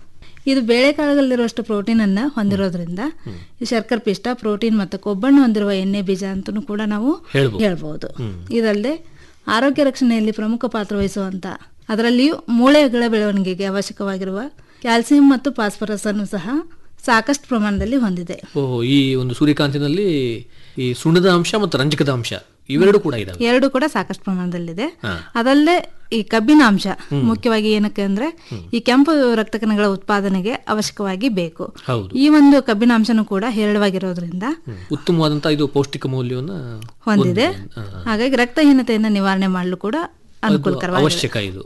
ಇದು ಬೇಳೆಕಾಳುಗಳಲ್ಲಿರುವಷ್ಟು ಪ್ರೋಟೀನ್ ಅನ್ನ ಹೊಂದಿರೋದ್ರಿಂದ ಈ ಶರ್ಕರ ಪಿಷ್ಟ ಪ್ರೋಟೀನ್ ಮತ್ತು ಕೊಬ್ಬನ್ನು ಹೊಂದಿರುವ ಎಣ್ಣೆ ಬೀಜ ಅಂತಲೂ ಕೂಡ ನಾವು ಹೇಳ್ಬೋದು. ಹೇಳ್ಬೋದು ಇದಲ್ಲದೆ ಆರೋಗ್ಯ ರಕ್ಷಣೆಯಲ್ಲಿ ಪ್ರಮುಖ ಪಾತ್ರ ವಹಿಸುವಂತ ಅದರಲ್ಲಿಯೂ ಮೂಳೆಗಳ ಬೆಳವಣಿಗೆಗೆ ಅವಶ್ಯಕವಾಗಿರುವ ಕ್ಯಾಲ್ಸಿಯಂ ಮತ್ತು ಫಾಸ್ಫರಸ್ ಅನ್ನು ಸಹ ಸಾಕಷ್ಟು ಪ್ರಮಾಣದಲ್ಲಿ ಹೊಂದಿದೆ ಓ ಈ ಒಂದು ಸೂರ್ಯಕಾಂತಿನಲ್ಲಿ ಈ ಸುಣ್ಣದ ಅಂಶ ಮತ್ತು ರಂಜಕದ ಅಂಶ ಇವೆರಡು ಕೂಡ ಇದಾವೆ ಎರಡು ಕೂಡ ಸಾಕಷ್ಟು ಪ್ರಮಾಣದಲ್ಲಿದೆ ಹಾ. ಅದಲ್ಲದೆ ಈ ಕಬ್ಬಿನ ಅಂಶ ಮುಖ್ಯವಾಗಿ ಏನಕ್ಕೆ ಅಂದ್ರೆ ಈ ಕೆಂಪು ರಕ್ತ ಕಣಗಳ ಉತ್ಪಾದನೆಗೆ ಅವಶ್ಯಕವಾಗಿ ಬೇಕು ಹೌದು ಈ ಒಂದು ಕಬ್ಬಿನ ಅಂಶನೂ ಕೂಡ ಹೇರಳವಾಗಿರೋದ್ರಿಂದ ಹ್ಮ್. ಉತ್ತಮವಾದಂತ ಇದು ಪೌಷ್ಟಿಕ ಮೌಲ್ಯವನ್ನ ಹೊಂದಿದೆ ಹಾ. ಹಾಗಾಗಿ ರಕ್ತಹೀನತೆಯನ್ನು ನಿವಾರಣೆ ಮಾಡಲು ಕೂಡ ಅದು ಅನುಕೂಲಕರವಾಗಿದೆ ಅವಶ್ಯಕ ಇದು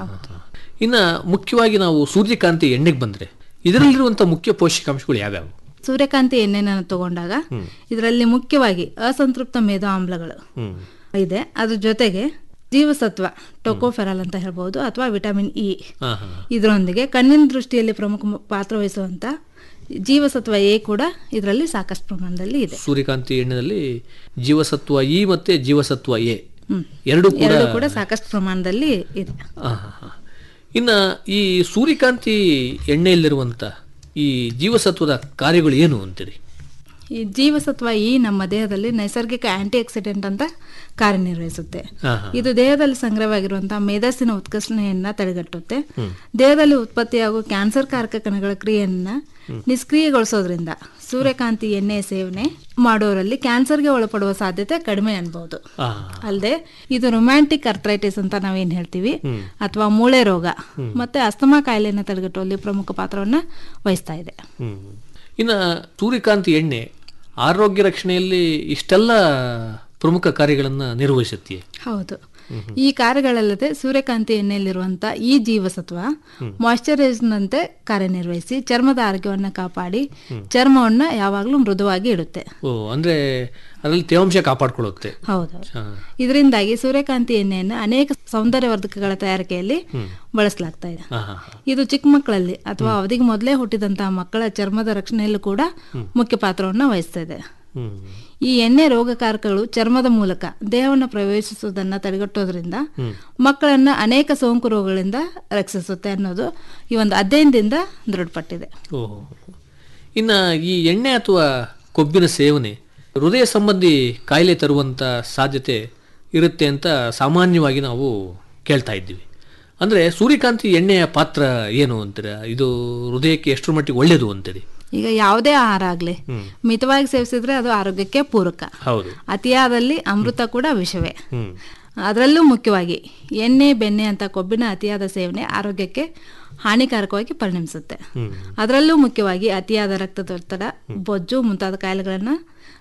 ಇನ್ನ ಮುಖ್ಯವಾಗಿ ನಾವು ಸೂರ್ಯಕಾಂತಿ ಎಣ್ಣೆಗೆ ಬಂದ್ರೆ ಇದರಲ್ಲಿರುವಂತ ಮುಖ್ಯ ಪೋಷಕಾಂಶಗಳು ಯಾವ್ಯಾವು ಸೂರ್ಯಕಾಂತಿ ಎಣ್ಣೆನ ತಗೊಂಡಾಗ ಇದರಲ್ಲಿ ಮುಖ್ಯವಾಗಿ ಅಸಂತೃಪ್ತ ಮೇದು ಆಮ್ಲಗಳು ಹ್ಮ್ ಇದೆ ಅದ್ರ ಜೊತೆಗೆ ಜೀವಸತ್ವ ಟೊಕೋಫೆರಲ್ ಅಂತ ಹೇಳ್ಬೋದು ಅಥವಾ ವಿಟಮಿನ್ ಇ ಹಾ ಹಾ ಇದರೊಂದಿಗೆ ಕಣ್ಣಿನ ದೃಷ್ಟಿಯಲ್ಲಿ ಪ್ರಮುಖ ಮ- ಪಾತ್ರ ವಹಿಸುವಂತ ಜೀವಸತ್ವ ಎ ಕೂಡ ಇದರಲ್ಲಿ ಸಾಕಷ್ಟು ಪ್ರಮಾಣದಲ್ಲಿ ಇದೆ ಸೂರ್ಯಕಾಂತಿ ಎಣ್ಣೆಯಲ್ಲಿ ಜೀವಸತ್ವ ಇ ಮತ್ತೆ ಜೀವಸತ್ವ ಎ ಎರಡು ಕೂಡ ಎರಡು ಕೂಡ ಸಾಕಷ್ಟು ಪ್ರಮಾಣದಲ್ಲಿ ಇದೆ ಆ, ಹಾ, ಹಾ. ಇನ್ನ ಈ ಸೂರ್ಯಕಾಂತಿ ಎಣ್ಣೆಯಲ್ಲಿರುವಂತ ಈ ಜೀವಸತ್ವದ ಕಾರ್ಯಗಳು ಏನು ಅಂತೀರಿ ಈ ಜೀವಸತ್ವ ಇ ನಮ್ಮ ದೇಹದಲ್ಲಿ ನೈಸರ್ಗಿಕ ಆಂಟಿ ಆಕ್ಸಿಡೆಂಟ್ ಅಂತ ಕಾರ್ಯನಿರ್ವಹಿಸುತ್ತೆ ಹಾ, ಹಾ. ಇದು ದೇಹದಲ್ಲಿ ಸಂಗ್ರಹವಾಗಿರುವಂತಹ ಮೇಧಸ್ಸಿನ ಉತ್ಕರ್ಷಣೆಯನ್ನ ತಡೆಗಟ್ಟುತ್ತೆ ದೇಹದಲ್ಲಿ ಉತ್ಪತ್ತಿಯಾಗುವ ಕ್ಯಾನ್ಸರ್ ಕಾರಕ ಕಣಗಳ ಕ್ರಿಯೆಯನ್ನ ನಿಷ್ಕ್ರಿಯಗೊಳಿಸೋದ್ರಿಂದ ಸೂರ್ಯಕಾಂತಿ ಎಣ್ಣೆ ಸೇವನೆ ಮಾಡೋರಲ್ಲಿ ಕ್ಯಾನ್ಸರ್ಗೆ ಒಳಪಡುವ ಸಾಧ್ಯತೆ ಕಡಿಮೆ ಅನ್ಬಹುದು ಆ, ಅಲ್ಲದೆ ಇದು ರೊಮ್ಯಾಂಟಿಕ್ ಅರ್ಥ್ರೈಟಿಸ್ ಅಂತ ನಾವೇನ್ ಹೇಳ್ತೀವಿ ಅಥವಾ ಮೂಳೆ ರೋಗ ಮತ್ತೆ ಅಸ್ತಮಾ ಕಾಯಿಲೆಯನ್ನು ತಡೆಗಟ್ಟುವಲ್ಲಿ ಪ್ರಮುಖ ಪಾತ್ರವನ್ನ ವಹಿಸ್ತಾ ಇದೆ ಹ್ಮ್. ಇನ್ನ ಸೂರ್ಯಕಾಂತಿ ಎಣ್ಣೆ ಆರೋಗ್ಯ ರಕ್ಷಣೆಯಲ್ಲಿ ಇಷ್ಟೆಲ್ಲ ಪ್ರಮುಖ ಕಾರ್ಯಗಳನ್ನ ನಿರ್ವಹಿಸುತ್ತೆ ಹೌದು ಈ ಕಾರ್ಯಗಳಲ್ಲದೆ ಸೂರ್ಯಕಾಂತಿ ಎಣ್ಣೆಯಲ್ಲಿರುವಂತ ಈ ಜೀವಸತ್ವ ಮಾಯಿಶ್ಚರೈಸ್ನಂತೆ ಕಾರ್ಯನಿರ್ವಹಿಸಿ ಚರ್ಮದ ಆರೋಗ್ಯವನ್ನ ಕಾಪಾಡಿ ಚರ್ಮವನ್ನ ಯಾವಾಗಲೂ ಮೃದುವಾಗಿ ಇಡುತ್ತೆ ಓ ಅಂದ್ರೆ ಅದರಲ್ಲಿ ತೇವಾಂಶ ಕಾಪಾಡ್ಕೊಳ್ಳುತ್ತೆ ಹೌದು ಹಾ. ಇದರಿಂದಾಗಿ ಸೂರ್ಯಕಾಂತಿ ಎಣ್ಣೆಯನ್ನು ಅನೇಕ ಸೌಂದರ್ಯವರ್ಧಕಗಳ ತಯಾರಿಕೆಯಲ್ಲಿ ಬಳಸಲಾಗ್ತಾ ಇದೆ ಹಾ, ಹಾ, ಹಾ. ಇದು ಚಿಕ್ಕ ಮಕ್ಕಳಲ್ಲಿ ಅಥವಾ ಅವಧಿಗೆ ಮೊದಲೇ ಹುಟ್ಟಿದಂತಹ ಮಕ್ಕಳ ಚರ್ಮದ ರಕ್ಷಣೆಯಲ್ಲೂ ಕೂಡ ಮುಖ್ಯ ಪಾತ್ರವನ್ನು ವಹಿಸ್ತಾ ಇದೆ ಹ್ಮ್. ಈ ಎಣ್ಣೆ ರೋಗಕಾರಕಗಳು ಚರ್ಮದ ಮೂಲಕ ದೇಹವನ್ನು ಪ್ರವೇಶಿಸುವುದನ್ನು ತಡೆಗಟ್ಟೋದ್ರಿಂದ ಮಕ್ಕಳನ್ನ ಅನೇಕ ಸೋಂಕು ರೋಗಗಳಿಂದ ರಕ್ಷಿಸುತ್ತೆ ಅನ್ನೋದು ಈ ಒಂದು ಅಧ್ಯಯನದಿಂದ ದೃಢಪಟ್ಟಿದೆ ಓಹೋ ಇನ್ನ ಈ ಎಣ್ಣೆ ಅಥವಾ ಕೊಬ್ಬಿನ ಸೇವನೆ ಹೃದಯ ಸಂಬಂಧಿ ಕಾಯಿಲೆ ತರುವಂತ ಸಾಧ್ಯತೆ ಇರುತ್ತೆ ಅಂತ ಸಾಮಾನ್ಯವಾಗಿ ನಾವು ಕೇಳ್ತಾ ಇದ್ದೀವಿ ಅಂದ್ರೆ ಸೂರ್ಯಕಾಂತಿ ಎಣ್ಣೆಯ ಪಾತ್ರ ಏನು ಅಂತೀರ ಇದು ಹೃದಯಕ್ಕೆ ಎಷ್ಟರ ಮಟ್ಟಿಗೆ ಒಳ್ಳೆಯದು ಅಂತೀರಿ ಈಗ ಯಾವುದೇ ಆಹಾರ ಆಗಲಿ ಮಿತವಾಗಿ ಸೇವಿಸಿದ್ರೆ ಅದು ಆರೋಗ್ಯಕ್ಕೆ ಪೂರಕ ಹೌದು ಅತಿಯಾದಲ್ಲಿ ಅಮೃತ ಕೂಡ ವಿಷವೇ ಹ್ಮ್ ಅದರಲ್ಲೂ ಮುಖ್ಯವಾಗಿ ಎಣ್ಣೆ ಬೆಣ್ಣೆ ಅಂತ ಕೊಬ್ಬಿನ ಅತಿಯಾದ ಸೇವನೆ ಆರೋಗ್ಯಕ್ಕೆ ಹಾನಿಕಾರಕವಾಗಿ ಪರಿಣಮಿಸುತ್ತೆ ಅದರಲ್ಲೂ ಮುಖ್ಯವಾಗಿ ಅತಿಯಾದ ರಕ್ತದೊತ್ತಡ ಬೊಜ್ಜು ಮುಂತಾದ ಕಾಯಿಲೆಗಳನ್ನ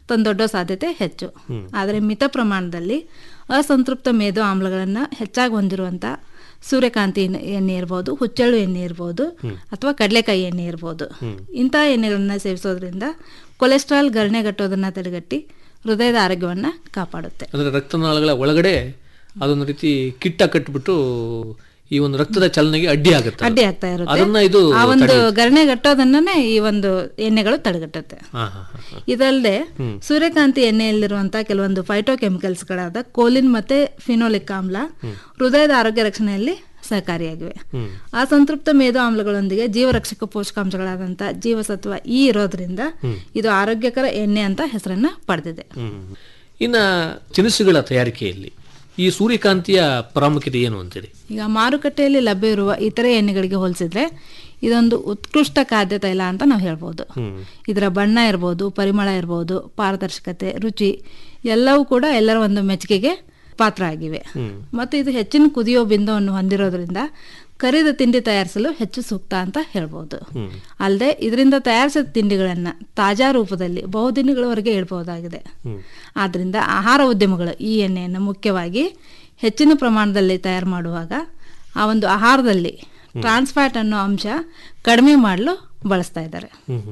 ತಂದೊಡ್ಡೋ ಸಾಧ್ಯತೆ ಹೆಚ್ಚು ಆದರೆ ಮಿತ ಪ್ರಮಾಣದಲ್ಲಿ ಅಸಂತೃಪ್ತ ಮೇದು ಆಮ್ಲಗಳನ್ನು ಹೆಚ್ಚಾಗಿ ಹೊಂದಿರುವಂಥ ಸೂರ್ಯಕಾಂತಿ ಎಣ್ಣೆ- ಎಣ್ಣೆ ಇರ್ಬೋದು ಹುಚ್ಚೆಳ್ಳು ಎಣ್ಣೆ ಇರ್ಬೋದು ಅಥವಾ ಕಡಲೆಕಾಯಿ ಎಣ್ಣೆ ಇರ್ಬೋದು ಇಂಥ ಎಣ್ಣೆಗಳನ್ನ ಸೇವಿಸೋದ್ರಿಂದ ಕೊಲೆಸ್ಟ್ರಾಲ್ ಗರಣೆಗಟ್ಟೋದನ್ನ ತಡೆಗಟ್ಟಿ ಹೃದಯದ ಆರೋಗ್ಯವನ್ನು ಕಾಪಾಡುತ್ತೆ ಅಂದರೆ ರಕ್ತನಾಳಗಳ ಒಳಗಡೆ ಅದೊಂದು ರೀತಿ ಕಿಟ್ಟ ಕಟ್ಟಿಬಿಟ್ಟು ಈ ಒಂದು ರಕ್ತದ ಚಲನೆಗೆ ಅಡ್ಡಿ ಆಗುತ್ತೆ ಅಡ್ಡಿ ಆಗ್ತಾ ಇರುತ್ತೆ ಅದನ್ನ ಇದು ಆ ಒಂದು ಗರಣೆಗಟ್ಟೋದನ್ನೇ ಈ ಒಂದು ಎಣ್ಣೆಗಳು ತಡೆಗಟ್ಟುತ್ತೆ ಹಾ ಹಾ ಹಾ ಇದಲ್ಲದೆ ಸೂರ್ಯಕಾಂತಿ ಎಣ್ಣೆಯಲ್ಲಿರುವಂತಹ ಕೆಲವೊಂದು ಫೈಟೋಕೆಮಿಕಲ್ಸ್ಗಳಾದ ಕೋಲಿನ್ ಮತ್ತೆ ಫಿನೋಲಿಕ್ ಆಮ್ಲ ಹೃದಯದ ಆರೋಗ್ಯ ರಕ್ಷಣೆಯಲ್ಲಿ ಸಹಕಾರಿಯಾಗಿವೆ ಅಸಂತೃಪ್ತ ಮೇದು ಆಮ್ಲಗಳೊಂದಿಗೆ ಜೀವರಕ್ಷಕ ಪೋಷಕಾಂಶಗಳಾದಂಥ ಜೀವಸತ್ವ ಇ ಇರೋದ್ರಿಂದ ಇದು ಆರೋಗ್ಯಕರ ಎಣ್ಣೆ ಅಂತ ಹೆಸರನ್ನ ಪಡೆದಿದೆ ಹ್ಮ್. ಇನ್ನ ತಿನಿಸುಗಳ ತಯಾರಿಕೆಯಲ್ಲಿ ಈ ಸೂರ್ಯಕಾಂತಿಯ ಪ್ರಾಮುಖ್ಯತೆ ಏನು ಅಂತೀರಿ ಈಗ ಮಾರುಕಟ್ಟೆಯಲ್ಲಿ ಲಭ್ಯ ಇರುವ ಇತರೆ ಎಣ್ಣೆಗಳಿಗೆ ಹೋಲಿಸಿದ್ರೆ ಇದೊಂದು ಉತ್ಕೃಷ್ಟ ಖಾದ್ಯ ತೈಲ ಅಂತ ನಾವು ಹೇಳ್ಬೋದು ಇದರ ಬಣ್ಣ ಇರ್ಬೋದು ಪರಿಮಳ ಇರ್ಬೋದು ಪಾರದರ್ಶಕತೆ ರುಚಿ ಎಲ್ಲವೂ ಕೂಡ ಎಲ್ಲರ ಒಂದು ಮೆಚ್ಚುಗೆಗೆ ಪಾತ್ರ ಆಗಿವೆ ಮತ್ತು ಇದು ಹೆಚ್ಚಿನ ಕುದಿಯೋ ಬಿಂದುವನ್ನು ಹೊಂದಿರೋದ್ರಿಂದ ಕರಿದ ತಿಂಡಿ ತಯಾರಿಸಲು ಹೆಚ್ಚು ಸೂಕ್ತ ಅಂತ ಹೇಳ್ಬೋದು ಅಲ್ಲದೆ ಇದರಿಂದ ತಯಾರಿಸಿದ ತಿಂಡಿಗಳನ್ನು ತಾಜಾ ರೂಪದಲ್ಲಿ ಬಹುದಿನಗಳವರೆಗೆ ಇಡಬಹುದಾಗಿದೆ ಆದ್ದರಿಂದ ಆಹಾರ ಉದ್ಯಮಗಳು ಈ ಎಣ್ಣೆಯನ್ನು ಮುಖ್ಯವಾಗಿ ಹೆಚ್ಚಿನ ಪ್ರಮಾಣದಲ್ಲಿ ತಯಾರು ಮಾಡುವಾಗ ಆ ಒಂದು ಆಹಾರದಲ್ಲಿ ಟ್ರಾನ್ಸ್ಫ್ಯಾಟ್ ಅನ್ನೋ ಅಂಶ ಕಡಿಮೆ ಮಾಡಲು ಬಳಸ್ತಾ ಇದ್ದಾರೆ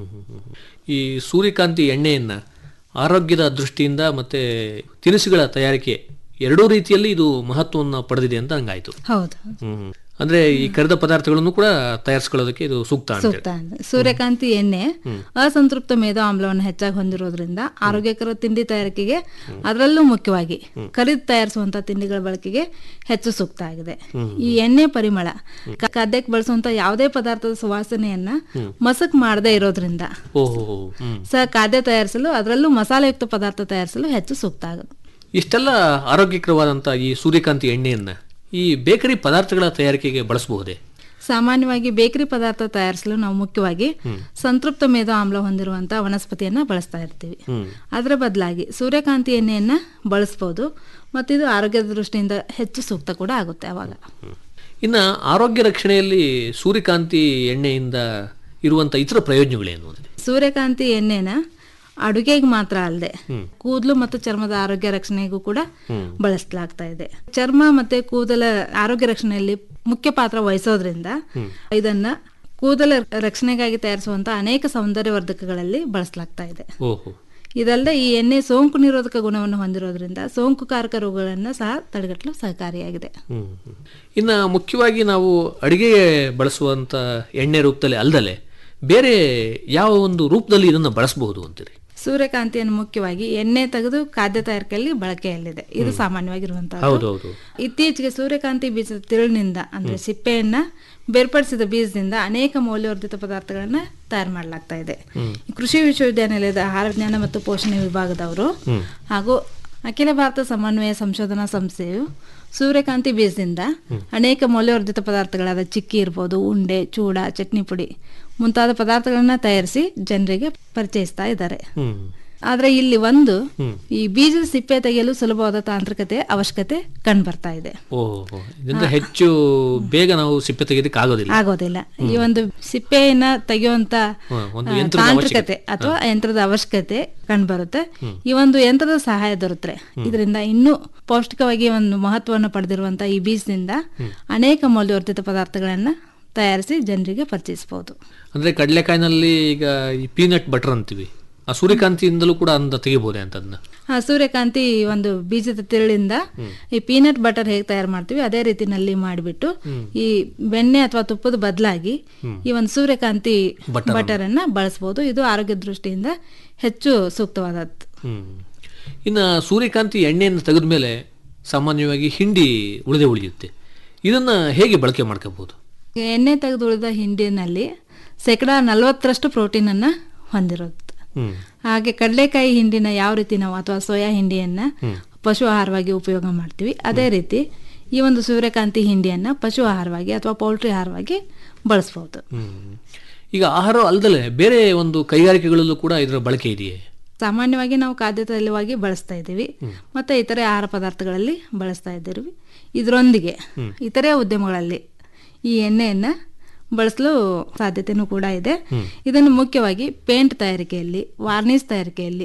ಈ ಸೂರ್ಯಕಾಂತಿ ಎಣ್ಣೆಯನ್ನ ಆರೋಗ್ಯದ ದೃಷ್ಟಿಯಿಂದ ಮತ್ತೆ ತಿನಿಸುಗಳ ತಯಾರಿಕೆ ಎರಡೂ ರೀತಿಯಲ್ಲಿ ಇದು ಮಹತ್ವವನ್ನು ಪಡೆದಿದೆ ಅಂತ ಹಂಗಾಯ್ತು ಹೌದು ಹ್ಮ್ ಅಂದ್ರೆ ಈ ಕರೆದ ಪದಾರ್ಥಗಳನ್ನು ಕೂಡ ತಯಾರಿಸ್ಕೊಳ್ಳೋದಕ್ಕೆ ಇದು ಸೂಕ್ತ ಅಂತ ಸೂಕ್ತ ಅಂದ್ರೆ ಸೂರ್ಯಕಾಂತಿ ಎಣ್ಣೆ ಅಸಂತೃಪ್ತ ಮೇಧೋ ಆಮ್ಲವನ್ನು ಹೆಚ್ಚಾಗಿ ಹೊಂದಿರೋದ್ರಿಂದ ಆರೋಗ್ಯಕರ ತಿಂಡಿ ತಯಾರಿಕೆಗೆ ಅದರಲ್ಲೂ ಮುಖ್ಯವಾಗಿ ಕರಿದು ತಯಾರಿಸುವಂತ ತಿಂಡಿಗಳ ಬಳಕೆಗೆ ಹೆಚ್ಚು ಸೂಕ್ತ ಆಗಿದೆ ಈ ಎಣ್ಣೆ ಪರಿಮಳ ಕ- ಖಾದ್ಯಕ್ಕೆ ಬಳಸುವಂತ ಯಾವುದೇ ಪದಾರ್ಥದ ಸುವಾಸನೆಯನ್ನ ಮಸಕ್ ಮಾಡದೇ ಇರೋದ್ರಿಂದ ಓಹೋ ಹ್ಮ್ ಸಹ ಖಾದ್ಯ ತಯಾರಿಸಲು ಅದರಲ್ಲೂ ಮಸಾಲೆಯುಕ್ತ ಪದಾರ್ಥ ತಯಾರಿಸಲು ಹೆಚ್ಚು ಸೂಕ್ತ ಆಗುತ್ತೆ ಇಷ್ಟೆಲ್ಲ ಆರೋಗ್ಯಕರವಾದಂಥ ಈ ಸೂರ್ಯಕಾಂತಿ ಎಣ್ಣೆಯನ್ನ ಈ ಬೇಕರಿ ಪದಾರ್ಥಗಳ ತಯಾರಿಕೆಗೆ ಬಳಸಬಹುದೇ ಸಾಮಾನ್ಯವಾಗಿ ಬೇಕರಿ ಪದಾರ್ಥ ತಯಾರಿಸಲು ನಾವು ಮುಖ್ಯವಾಗಿ ಸಂತೃಪ್ತ ಮೇಧೋ ಆಮ್ಲ ಹೊಂದಿರುವಂತಹ ವನಸ್ಪತಿಯನ್ನ ಬಳಸ್ತಾ ಇರ್ತೀವಿ ಅದರ ಬದಲಾಗಿ ಸೂರ್ಯಕಾಂತಿ ಎಣ್ಣೆಯನ್ನ ಬಳಸ್ಬೋದು ಮತ್ತು ಇದು ಆರೋಗ್ಯದ ದೃಷ್ಟಿಯಿಂದ ಹೆಚ್ಚು ಸೂಕ್ತ ಕೂಡ ಆಗುತ್ತೆ ಅವಾಗ ಇನ್ನ ಆರೋಗ್ಯ ರಕ್ಷಣೆಯಲ್ಲಿ ಸೂರ್ಯಕಾಂತಿ ಎಣ್ಣೆಯಿಂದ ಇರುವಂತ ಇತರ ಪ್ರಯೋಜನಗಳೇನು ಅಂದ್ರೆ ಸೂರ್ಯಕಾಂತಿ ಎಣ್ಣೆನ ಅಡುಗೆಗೆ ಮಾತ್ರ ಅಲ್ಲದೆ ಕೂದಲು ಮತ್ತು ಚರ್ಮದ ಆರೋಗ್ಯ ರಕ್ಷಣೆಗೂ ಕೂಡ ಬಳಸಲಾಗ್ತಾ ಇದೆ ಚರ್ಮ ಮತ್ತೆ ಕೂದಲ ಆರೋಗ್ಯ ರಕ್ಷಣೆಯಲ್ಲಿ ಮುಖ್ಯ ಪಾತ್ರ ವಹಿಸೋದ್ರಿಂದ ಇದನ್ನ ಕೂದಲ ರಕ್ಷಣೆಗಾಗಿ ತಯಾರಿಸುವಂತ ಅನೇಕ ಸೌಂದರ್ಯವರ್ಧಕಗಳಲ್ಲಿ ಬಳಸಲಾಗ್ತಾ ಇದೆ ಓಹೋ ಇದಲ್ಲದೆ ಈ ಎಣ್ಣೆ ಸೋಂಕು ನಿರೋಧಕ ಗುಣವನ್ನು ಹೊಂದಿರೋದ್ರಿಂದ ಸೋಂಕುಕಾರಕ ರೋಗಗಳನ್ನು ಸಹ ತಡೆಗಟ್ಟಲು ಸಹಕಾರಿಯಾಗಿದೆ ಹ್ಮ್ ಹ್ಮ್. ಇನ್ನ ಮುಖ್ಯವಾಗಿ ನಾವು ಅಡಿಗೆಗೆ ಬಳಸುವಂತ ಎಣ್ಣೆ ರೂಪದಲ್ಲಿ ಅಲ್ದಲೆ ಬೇರೆ ಯಾವ ಒಂದು ರೂಪದಲ್ಲಿ ಇದನ್ನ ಬಳಸಬಹುದು ಅಂತೀರಿ ಸೂರ್ಯಕಾಂತಿಯನ್ನು ಮುಖ್ಯವಾಗಿ ಎಣ್ಣೆ ತೆಗೆದು ಖಾದ್ಯ ತಯಾರಿಕೆಯಲ್ಲಿ ಬಳಕೆಯಲ್ಲಿದೆ ಇದು ಸಾಮಾನ್ಯವಾಗಿರುವಂತಹ ಹೌದು ಹೌದು ಇತ್ತೀಚೆಗೆ ಸೂರ್ಯಕಾಂತಿ ಬೀಜದ ತಿರುಳಿನಿಂದ ಅಂದ್ರೆ ಸಿಪ್ಪೆಯನ್ನ ಬೇರ್ಪಡಿಸಿದ ಬೀಜದಿಂದ ಅನೇಕ ಮೌಲ್ಯವರ್ಧಿತ ಪದಾರ್ಥಗಳನ್ನ ತಯಾರು ಮಾಡಲಾಗ್ತಾ ಇದೆ ಕೃಷಿ ವಿಶ್ವವಿದ್ಯಾನಿಲಯದ ಆಹಾರ ವಿಜ್ಞಾನ ಮತ್ತು ಪೋಷಣೆ ವಿಭಾಗದವರು ಹಾಗೂ ಅಖಿಲ ಭಾರತ ಸಮನ್ವಯ ಸಂಶೋಧನಾ ಸಂಸ್ಥೆಯು ಸೂರ್ಯಕಾಂತಿ ಬೀಜದಿಂದ ಅನೇಕ ಮೌಲ್ಯವರ್ಧಿತ ಪದಾರ್ಥಗಳಾದ ಚಿಕ್ಕಿ ಇರ್ಬೋದು ಉಂಡೆ ಚೂಡ ಚಟ್ನಿ ಪುಡಿ ಮುಂತಾದ ಪದಾರ್ಥಗಳನ್ನ ತಯಾರಿಸಿ ಜನರಿಗೆ ಪರಿಚಯಿಸ್ತಾ ಇದ್ದಾರೆ ಹ್ಮ್ ಆದ್ರೆ ಇಲ್ಲಿ ಒಂದು ಈ ಬೀಜದ ಸಿಪ್ಪೆ ತೆಗೆಯಲು ಸುಲಭವಾದ ತಾಂತ್ರಿಕತೆ ಅವಶ್ಯಕತೆ ಕಂಡು ಬರ್ತಾ ಇದೆ ಓಹೋ ಇದರಿಂದ ಹೆಚ್ಚು ಬೇಗ ನಾವು ಸಿಪ್ಪೆ ತೆಗೆದಕ್ಕೆ ಆಗೋದಿಲ್ಲ ಆಗೋದಿಲ್ಲ ಈ ಒಂದು ಸಿಪ್ಪೆಯನ್ನ ತೆಗೆಯುವಂತ ಹ್ಮ್, ಒಂದು ಆ, ಯಂತ್ರದ ತಾಂತ್ರಿಕತೆ ಅಥವಾ ಯಂತ್ರದ ಅವಶ್ಯಕತೆ ಕಂಡು ಬರುತ್ತೆ ಈ ಒಂದು ಯಂತ್ರದ ಸಹಾಯ ದೊರೆತ್ರೆ ಇದರಿಂದ ಇನ್ನೂ ಪೌಷ್ಟಿಕವಾಗಿ ಒಂದು ಮಹತ್ವವನ್ನು ಪಡೆದಿರುವಂತ ಈ ಬೀಜದಿಂದ ಅನೇಕ ಮೌಲ್ಯವರ್ಧಿತ ಪದಾರ್ಥಗಳನ್ನ ತಯಾರಿಸಿ ಜನರಿಗೆ ಪರಿಚಯಿಸಬಹುದು ಅಂದ್ರೆ ಕಡಲೆಕಾಯಿನಲ್ಲಿ ಈಗ ಈ ಪೀನಟ್ ಬಟರ್ ಅಂತೀವಿ ಆ ಸೂರ್ಯಕಾಂತಿಯಿಂದಲೂ ಕೂಡ ಅಂದ ತೆಗಿಬಹುದೇ ಅಂತ ಅದನ್ನ ಆ ಸೂರ್ಯಕಾಂತಿ ಒಂದು ಬೀಜದ ತಿರುಳಿಂದ ಈ ಪೀನಟ್ ಬಟರ್ ಹೇಗೆ ತಯಾರು ಮಾಡ್ತೀವಿ ಅದೇ ರೀತಿನಲ್ಲಿ ಮಾಡಿಬಿಟ್ಟು ಈ ಬೆಣ್ಣೆ ಅಥವಾ ತುಪ್ಪದ ಬದಲಾಗಿ ಈ ಒಂದು ಸೂರ್ಯಕಾಂತಿ ಬಟರ್ ಅನ್ನ ಬಳಸಬಹುದು ಇದು ಆರೋಗ್ಯ ದೃಷ್ಟಿಯಿಂದ ಹೆಚ್ಚು ಸೂಕ್ತವಾದದ್ದು ಹ್ಮ್ ಇನ್ನ ಸೂರ್ಯಕಾಂತಿ ಎಣ್ಣೆಯನ್ನು ತೆಗೆದ ಮೇಲೆ ಸಾಮಾನ್ಯವಾಗಿ ಹಿಂಡಿ ಉಳಿದೇ ಉಳಿಯುತ್ತೆ ಇದನ್ನ ಹೇಗೆ ಬಳಕೆ ಮಾಡ್ಕೋಬಹುದು ಎಣ್ಣೆ ತೆಗೆದು ಉಳಿದ ಹಿಂಡಿನಲ್ಲಿ ಶೇಕಡ ನಲವತ್ತರಷ್ಟು ಪ್ರೋಟೀನ್ ಅನ್ನ ಹೊಂದಿರುತ್ತೆ ಹ್ಮ್ ಹಾಗೆ ಕಡಲೆಕಾಯಿ ಹಿಂಡಿನ ಯಾವ ರೀತಿ ನಾವು ಅಥವಾ ಸೋಯಾ ಹಿಂಡಿಯನ್ನ ಪಶು ಆಹಾರವಾಗಿ ಉಪಯೋಗ ಮಾಡ್ತೀವಿ ಅದೇ ರೀತಿ ಈ ಒಂದು ಸೂರ್ಯಕಾಂತಿ ಹಿಂಡಿಯನ್ನ ಪಶು ಆಹಾರವಾಗಿ ಅಥವಾ ಪೌಲ್ಟ್ರಿ ಆಹಾರವಾಗಿ ಬಳಸಬಹುದು ಹ್ಮ್ ಈಗ ಆಹಾರ ಅಲ್ದಲೆ ಬೇರೆ ಒಂದು ಕೈಗಾರಿಕೆಗಳಲ್ಲೂ ಕೂಡ ಇದರ ಬಳಕೆ ಇದೆಯೇ ಸಾಮಾನ್ಯವಾಗಿ ನಾವು ಖಾದ್ಯ ತೈಲವಾಗಿ ಬಳಸ್ತಾ ಇದ್ದೀವಿ ಮತ್ತೆ ಇತರೆ ಆಹಾರ ಪದಾರ್ಥಗಳಲ್ಲಿ ಬಳಸ್ತಾ ಇದ್ದೀವಿ ಇದರೊಂದಿಗೆ ಇತರೆ ಉದ್ಯಮಗಳಲ್ಲಿ ಈ ಎಣ್ಣೆಯನ್ನ ಬಳಸಲು ಸಾಧ್ಯತೆನೂ ಕೂಡ ಇದೆ ಇದನ್ನು ಮುಖ್ಯವಾಗಿ ಪೇಂಟ್ ತಯಾರಿಕೆಯಲ್ಲಿ ವಾರ್ನಿಷ್ ತಯಾರಿಕೆಯಲ್ಲಿ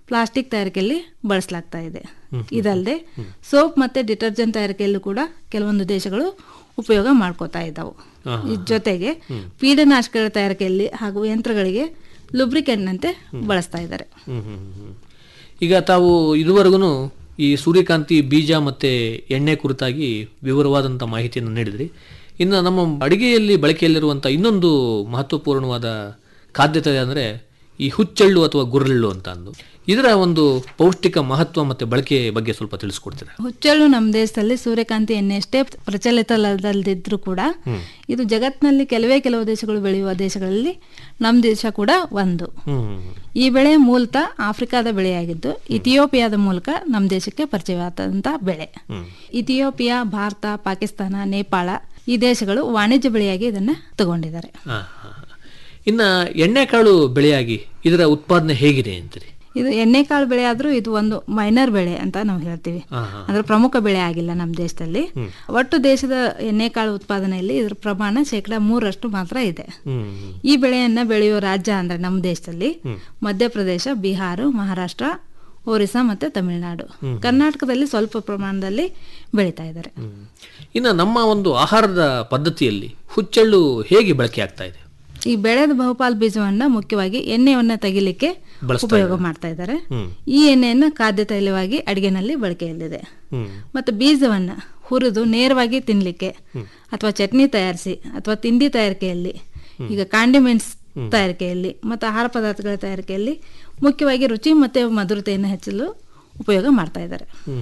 ಪ್ಲಾಸ್ಟಿಕ್ ತಯಾರಿಕೆಯಲ್ಲಿ ಬಳಸಲಾಗ್ತಾ ಇದೆ ಇದಲ್ಲದೆ ಸೋಪ್ ಮತ್ತೆ ಡಿಟರ್ಜೆಂಟ್ ತಯಾರಿಕೆಯಲ್ಲೂ ಕೂಡ ಕೆಲವೊಂದು ದೇಶಗಳು ಉಪಯೋಗ ಮಾಡ್ಕೋತಾ ಇದ್ದಾವೆ ಇದ್ ಜೊತೆಗೆ ಪೀಡನಾಶಕಗಳ ತಯಾರಿಕೆಯಲ್ಲಿ ಹಾಗೂ ಯಂತ್ರಗಳಿಗೆ ಲುಬ್ರಿಕೆಂಟ್ ಅಂತೆ ಬಳಸ್ತಾ ಇದ್ದಾರೆ ಹ್ಮ್, ಹ್ಮ್, ಹ್ಮ್. ಈಗ ತಾವು ಇದುವರೆಗೂ ಈ ಸೂರ್ಯಕಾಂತಿ ಬೀಜ ಮತ್ತು ಎಣ್ಣೆ ಕುರಿತಾಗಿ ವಿವರವಾದಂಥ ಮಾಹಿತಿಯನ್ನು ನೀಡಿದ್ರಿ ಇನ್ನು ನಮ್ಮ ಅಡಿಗೆಯಲ್ಲಿ ಬಳಕೆಯಲ್ಲಿರುವಂಥ ಇನ್ನೊಂದು ಮಹತ್ವಪೂರ್ಣವಾದ ಖಾದ್ಯತೆ ಅಂದರೆ ಈ ಹುಚ್ಚೆಳ್ಳು ಅಥವಾ ಗುರ್ರೆಳ್ಳು ಅಂತ ಅಂದು ಇದರ ಒಂದು ಪೌಷ್ಟಿಕ ಮಹತ್ವ ಮತ್ತು ಬಳಕೆ ಬಗ್ಗೆ ಸ್ವಲ್ಪ ತಿಳಿಸ್ಕೊಡ್ತೀರಾ ಹುಚ್ಚೆಳ್ಳು ನಮ್ಮ ದೇಶದಲ್ಲಿ ಸೂರ್ಯಕಾಂತಿ ಎಣ್ಣೆ ಅಷ್ಟೇ ಪ್ರಚಲಿತದಲ್ಲಿದ್ದರೂ ಕೂಡ ಇದು ಜಗತ್ತಿನಲ್ಲಿ ಕೆಲವೇ ಕೆಲವು ದೇಶಗಳು ಬೆಳೆಯುವ ದೇಶಗಳಲ್ಲಿ ನಮ್ಮ ದೇಶ ಕೂಡ ಒಂದು ಈ ಬೆಳೆ ಮೂಲತಃ ಆಫ್ರಿಕಾದ ಬೆಳೆಯಾಗಿದ್ದು ಇಥಿಯೋಪಿಯಾದ ಮೂಲಕ ನಮ್ಮ ದೇಶಕ್ಕೆ ಪರಿಚಯವಾದಂಥ ಬೆಳೆ ಇಥಿಯೋಪಿಯಾ ಭಾರತ ಪಾಕಿಸ್ತಾನ ನೇಪಾಳ ಈ ದೇಶಗಳು ವಾಣಿಜ್ಯ ಬೆಳೆಯಾಗಿ ಇದನ್ನ ತಗೊಂಡಿದ್ದಾರೆ ಹಾಂ ಹಾಂ ಇನ್ನು ಎಣ್ಣೆಕಾಳು ಬೆಳೆಯಾಗಿ ಇದರ ಉತ್ಪಾದನೆ ಹೇಗಿದೆ ಅಂತೀರಿ ಇದು ಎಣ್ಣೆಕಾಳು ಬೆಳೆ ಆದ್ರೂ ಇದು ಒಂದು ಮೈನರ್ ಬೆಳೆ ಅಂತ ನಾವು ಹೇಳ್ತೀವಿ ಹಾಂ ಹಾಂ ಅಂದ್ರೆ ಪ್ರಮುಖ ಬೆಳೆ ಆಗಿಲ್ಲ ನಮ್ಮ ದೇಶದಲ್ಲಿ ಒಟ್ಟು ದೇಶದ ಎಣ್ಣೆಕಾಳು ಉತ್ಪಾದನೆಯಲ್ಲಿ ಇದರ ಪ್ರಮಾಣ ಶೇಕಡ ಮೂರರಷ್ಟು ಮಾತ್ರ ಇದೆ ಹ್ಞೂ ಈ ಬೆಳೆಯನ್ನ ಬೆಳೆಯುವ ರಾಜ್ಯ ಅಂದ್ರೆ ನಮ್ಮ ದೇಶದಲ್ಲಿ ಮಧ್ಯಪ್ರದೇಶ ಬಿಹಾರ ಮಹಾರಾಷ್ಟ್ರ ಒರಿಸ್ಸಾ ಮತ್ತೆ ತಮಿಳುನಾಡು ಕರ್ನಾಟಕದಲ್ಲಿ ಸ್ವಲ್ಪ ಪ್ರಮಾಣದಲ್ಲಿ ಬೆಳೀತಾ ಇದ್ದಾರೆ ಇನ್ನು ನಮ್ಮ ಒಂದು ಆಹಾರದ ಪದ್ಧತಿಯಲ್ಲಿ ಹುಚ್ಚೆಳ್ಳು ಹೇಗೆ ಬಳಕೆ ಆಗ್ತಾ ಇದೆ ಈ ಬೆಳೆದ ಬಹುಪಾಲು ಬೀಜವನ್ನ ಮುಖ್ಯವಾಗಿ ಎಣ್ಣೆಯನ್ನ ತೆಗಿಲಿಕ್ಕೆ ಬಳಸ್ತಾ ಉಪಯೋಗ ಮಾಡ್ತಾ ಇದ್ದಾರೆ ಈ ಎಣ್ಣೆಯನ್ನ ಖಾದ್ಯ ತೈಲವಾಗಿ ಅಡಿಗೆನಲ್ಲಿ ಬಳಕೆಯಲ್ಲಿದೆ ಮತ್ತು ಬೀಜವನ್ನ ಹುರಿದು ನೇರವಾಗಿ ತಿನ್ಲಿಕ್ಕೆ ಅಥವಾ ಚಟ್ನಿ ತಯಾರಿಸಿ ಅಥವಾ ತಿಂಡಿ ತಯಾರಿಕೆಯಲ್ಲಿ ಈಗ ಕಾಂಡಿಮೆಂಟ್ಸ್ ತಯಾರಿಕೆಯಲ್ಲಿ ಮತ್ತು ಆಹಾರ ಪದಾರ್ಥಗಳ ತಯಾರಿಕೆಯಲ್ಲಿ ಮುಖ್ಯವಾಗಿ ರುಚಿ ಮತ್ತು ಮಧುರತೆಯನ್ನು ಹೆಚ್ಚಲು ಉಪಯೋಗ ಮಾಡ್ತಾ ಇದ್ದಾರೆ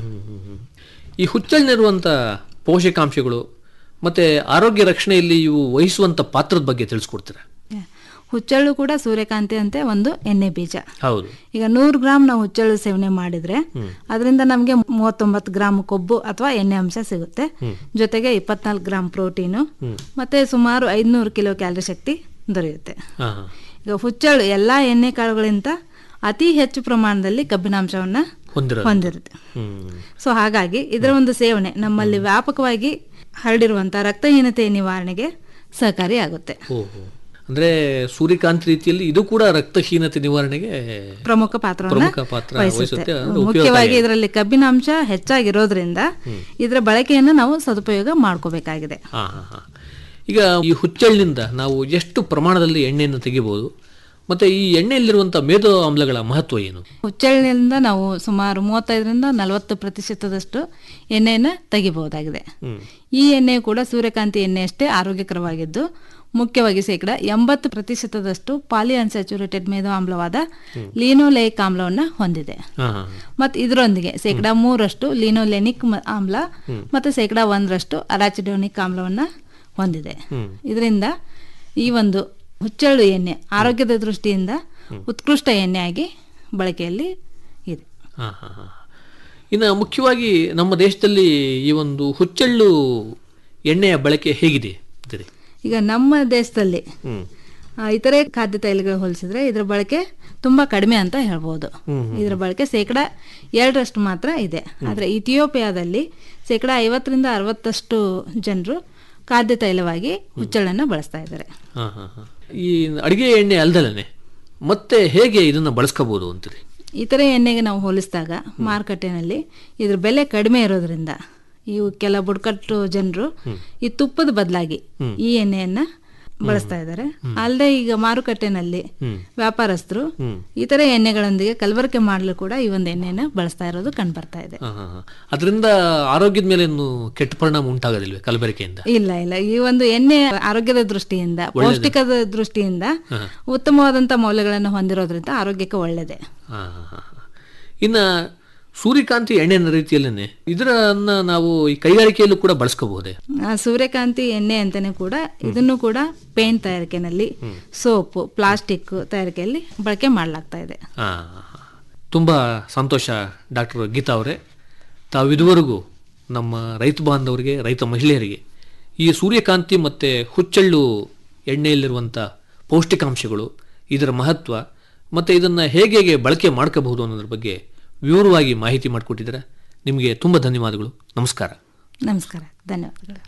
ಈ ಹುಚ್ಚೆಳ್ಳಿರುವಂಥ ಪೋಷಕಾಂಶಗಳು ಮತ್ತು ಆರೋಗ್ಯ ರಕ್ಷಣೆಯಲ್ಲಿ ಇವು ವಹಿಸುವಂಥ ಪಾತ್ರದ ಬಗ್ಗೆ ತಿಳಿಸ್ಕೊಡ್ತೀರಾ ಹುಚ್ಚೆಳ್ಳು ಕೂಡ ಸೂರ್ಯಕಾಂತಿ ಅಂತೆ ಒಂದು ಎಣ್ಣೆ ಬೀಜ ಹೌದು ಈಗ ನೂರು ಗ್ರಾಮ್ ನಾವು ಹುಚ್ಚೆಳ್ಳು ಸೇವನೆ ಮಾಡಿದ್ರೆ ಅದರಿಂದ ನಮಗೆ ಮೂವತ್ತೊಂಬತ್ತು ಗ್ರಾಮ್ ಕೊಬ್ಬು ಅಥವಾ ಎಣ್ಣೆ ಅಂಶ ಸಿಗುತ್ತೆ ಜೊತೆಗೆ ಇಪ್ಪತ್ನಾಲ್ಕು ಗ್ರಾಮ್ ಪ್ರೋಟೀನು ಮತ್ತೆ ಸುಮಾರು ಐದುನೂರು ಕಿಲೋ ಕ್ಯಾಲರಿ ಶಕ್ತಿ ದೊರೆಯುತ್ತೆ ಹಾಂ ಹಾಂ ಈಗ ಹುಚ್ಚೆಳ್ಳು ಎಲ್ಲಾ ಎಣ್ಣೆ ಕಾಳುಗಳಿಂದ ಅತಿ ಹೆಚ್ಚು ಪ್ರಮಾಣದಲ್ಲಿ ಕಬ್ಬಿನಾಂಶವನ್ನ ಹೊಂದಿರೋದು ಹೊಂದಿರುತ್ತೆ ಹ್ಞೂ ಸೊ ಹಾಗಾಗಿ ಇದರ ಒಂದು ಸೇವನೆ ನಮ್ಮಲ್ಲಿ ವ್ಯಾಪಕವಾಗಿ ಹರಡಿರುವಂತಹ ರಕ್ತಹೀನತೆ ನಿವಾರಣೆಗೆ ಸಹಕಾರಿಯಾಗುತ್ತೆ ಓಹೋ ಅಂದರೆ ಸೂರ್ಯಕಾಂತಿ ರೀತಿಯಲ್ಲಿ ಇದು ಕೂಡ ರಕ್ತಹೀನತೆ ನಿವಾರಣೆಗೆ ಪ್ರಮುಖ ಪಾತ್ರವನ್ನ ಪ್ರಮುಖ ಪಾತ್ರ ವಹಿಸುತ್ತೆ ವಹಿಸುತ್ತೆ ಅಂದ್ರೆ ಮುಖ್ಯವಾಗಿ ಉಪಯೋಗಕಾರಿ. ಇದರಲ್ಲಿ ಕಬ್ಬಿನಾಂಶ ಹೆಚ್ಚಾಗಿರೋದ್ರಿಂದ ಇದರ ಬಳಕೆಯನ್ನು ನಾವು ಸದುಪಯೋಗ ಮಾಡ್ಕೋಬೇಕಾಗಿದೆ ಹಾಂ ಹಾಂ ಹಾಂ ಈಗ ಈ ಹುಚ್ಚೆಳ್ಳಿನಿಂದ ನಾವು ಎಷ್ಟು ಪ್ರಮಾಣದಲ್ಲಿ ಎಣ್ಣೆಯನ್ನು ತೆಗಿಬೋದು ಮತ್ತು ಈ ಎಣ್ಣೆಯಲ್ಲಿರುವಂಥ ಮೇಧೋ ಆಮ್ಲಗಳ ಮಹತ್ವ ಏನು ಹುಚ್ಚೆಳ್ಳಿನಿಂದ ನಾವು ಸುಮಾರು ಮೂವತ್ತೈದರಿಂದ ನಲವತ್ತು ಪ್ರತಿಶತದಷ್ಟು ಎಣ್ಣೆಯನ್ನು ತೆಗಿಬಹುದಾಗಿದೆ ಈ ಎಣ್ಣೆ ಕೂಡ ಸೂರ್ಯಕಾಂತಿ ಎಣ್ಣೆಯಷ್ಟೇ ಆರೋಗ್ಯಕರವಾಗಿದ್ದು ಮುಖ್ಯವಾಗಿ ಶೇಕಡ ಎಂಬತ್ತು ಪ್ರತಿಶತದಷ್ಟು ಪಾಲಿ ಅನ್ಸ್ಯಾಚುರೇಟೆಡ್ ಮೇಧೋ ಆಮ್ಲವಾದ ಲೀನೋಲೇಕ್ ಆಮ್ಲವನ್ನು ಹೊಂದಿದೆ ಹಾಂ ಹಾಂ ಮತ್ತು ಇದರೊಂದಿಗೆ ಶೇಕಡ ಮೂರಷ್ಟು ಲಿನೋಲೆನಿಕ್ ಮ- ಆಮ್ಲ ಮತ್ತು ಶೇಕಡ ಒಂದರಷ್ಟು ಅರಾಚಿಡೋನಿಕ್ ಆಮ್ಲವನ್ನು ಹೊಂದಿದೆ ಇದರಿಂದ ಈ ಒಂದು ಹುಚ್ಚೆಳ್ಳು ಎಣ್ಣೆ ಆರೋಗ್ಯದ ದೃಷ್ಟಿಯಿಂದ ಉತ್ಕೃಷ್ಟ ಎಣ್ಣೆಯಾಗಿ ಬಳಕೆಯಲ್ಲಿ ಇದೆ ಹಾಂ ಹಾಂ ಹಾಂ ಇನ್ನು ಮುಖ್ಯವಾಗಿ ನಮ್ಮ ದೇಶದಲ್ಲಿ ಈ ಒಂದು ಹುಚ್ಚೆಳ್ಳು ಎಣ್ಣೆಯ ಬಳಕೆ ಹೇಗಿದೆ ಅಂತೀರಿ ಈಗ ನಮ್ಮ ದೇಶದಲ್ಲಿ ಹ್ಞೂ ಆ, ಇತರೆ ಖಾದ್ಯ ತೈಲಗಳು ಹೋಲಿಸಿದ್ರೆ ಇದರ ಬಳಕೆ ತುಂಬಾ ಕಡಿಮೆ ಅಂತ ಹೇಳ್ಬೋದು ಇದರ ಬಳಕೆ ಶೇಕಡ ಎರಡರಷ್ಟು ಮಾತ್ರ ಇದೆ ಆದರೆ ಇಥಿಯೋಪಿಯಾದಲ್ಲಿ ಶೇಕಡ ಐವತ್ತರಿಂದ ಅರವತ್ತಷ್ಟು ಜನರು ಖಾದ್ಯ ತೈಲವಾಗಿ ಹುಚ್ಚೆಳ್ಳನ್ನು ಬಳಸ್ತಾ ಇದ್ದಾರೆ ಹಾಂ ಹಾಂ ಹಾಂ ಈ ಅಡುಗೆ ಎಣ್ಣೆ ಅಲ್ದಲೇ ಮತ್ತೆ ಹೇಗೆ ಇದನ್ನು ಬಳಸ್ಕೋಬೋದು ಅಂತೀರಿ ಇತರೆ ಎಣ್ಣೆಗೆ ನಾವು ಹೋಲಿಸಿದಾಗ ಮಾರುಕಟ್ಟೆನಲ್ಲಿ ಇದ್ರ ಬೆಲೆ ಕಡಿಮೆ ಇರೋದ್ರಿಂದ ಇವು ಕೆಲ ಬುಡಕಟ್ಟು ಜನರು ಈ ತುಪ್ಪದ ಬದಲಾಗಿ ಈ ಎಣ್ಣೆಯನ್ನ ಬಳಸ್ತಾ ಇದ್ದಾರೆ ಅಲ್ಲದೆ ಈಗ ಮಾರುಕಟ್ಟೆನಲ್ಲಿ ವ್ಯಾಪಾರಸ್ಥರು ಇತರೆ ಎಣ್ಣೆಗಳೊಂದಿಗೆ ಕಲಬೆರಕೆ ಮಾಡಲು ಕೂಡ ಈ ಒಂದು ಎಣ್ಣೆಯನ್ನ ಬಳಸ್ತಾ ಇರೋದು ಕಂಡು ಬರ್ತಾ ಇದೆ ಹಾಂ ಹಾಂ ಹಾಂ ಅದರಿಂದ ಆರೋಗ್ಯದ ಮೇಲೆ ಏನು ಕೆಟ್ಟ ಪರಿಣಾಮ ಉಂಟಾಗೋದಿಲ್ವೇ ಕಲಬೆರಕೆಯಿಂದ ಇಲ್ಲ ಇಲ್ಲ ಈ ಒಂದು ಎಣ್ಣೆ ಆರೋಗ್ಯದ ದೃಷ್ಟಿಯಿಂದ ಪೌಷ್ಟಿಕದ ದೃಷ್ಟಿಯಿಂದ ಉತ್ತಮವಾದಂತ ಮೌಲ್ಯಗಳನ್ನು ಹೊಂದಿರೋದ್ರಿಂದ ಆರೋಗ್ಯಕ್ಕೆ ಒಳ್ಳೆಯದೇ ಹಾಂ ಹಾಂ ಹಾಂ ಇನ್ನು ಸೂರ್ಯಕಾಂತಿ ಎಣ್ಣೆನ ರೀತಿಯಲ್ಲೇ ಇದರನ್ನ ನಾವು ಈ ಕೈಗಾರಿಕೆಯಲ್ಲೂ ಕೂಡ ಬಳಸ್ಕೋಬಹುದೇ ಆ, ಸೂರ್ಯಕಾಂತಿ ಎಣ್ಣೆ ಅಂತಾನೆ ಕೂಡ ಇದನ್ನು ಕೂಡ ಪೇಂಟ್ ತಯಾರಿಕೆನಲ್ಲಿ ಸೋಪ್ ಪ್ಲಾಸ್ಟಿಕ್ ತಯಾರಿಕೆಯಲ್ಲಿ ಬಳಕೆ ಮಾಡಲಾಗ್ತಾ ಇದೆ ಹಾಂ ತುಂಬ ಸಂತೋಷ ಡಾಕ್ಟರ್ ಗೀತಾ ಅವರೇ ತಾವು ಇದುವರೆಗೂ ನಮ್ಮ ರೈತ ಬಾಂಧವರಿಗೆ ರೈತ ಮಹಿಳೆಯರಿಗೆ ಈ ಸೂರ್ಯಕಾಂತಿ ಮತ್ತು ಹುಚ್ಚೆಳ್ಳು ಎಣ್ಣೆಯಲ್ಲಿರುವಂಥ ಪೌಷ್ಟಿಕಾಂಶಗಳು ಇದರ ಮಹತ್ವ ಮತ್ತು ಇದನ್ನು ಹೇಗೆ ಹೇಗೆ ಬಳಕೆ ಮಾಡ್ಕೋಬಹುದು ಅನ್ನೋದ್ರ ಬಗ್ಗೆ ವಿವರವಾಗಿ ಮಾಹಿತಿ ಮಾಡಿಕೊಟ್ಟಿದ್ದಾರೆ ನಿಮಗೆ ತುಂಬ ಧನ್ಯವಾದಗಳು ನಮಸ್ಕಾರ ನಮಸ್ಕಾರ ಧನ್ಯವಾದಗಳು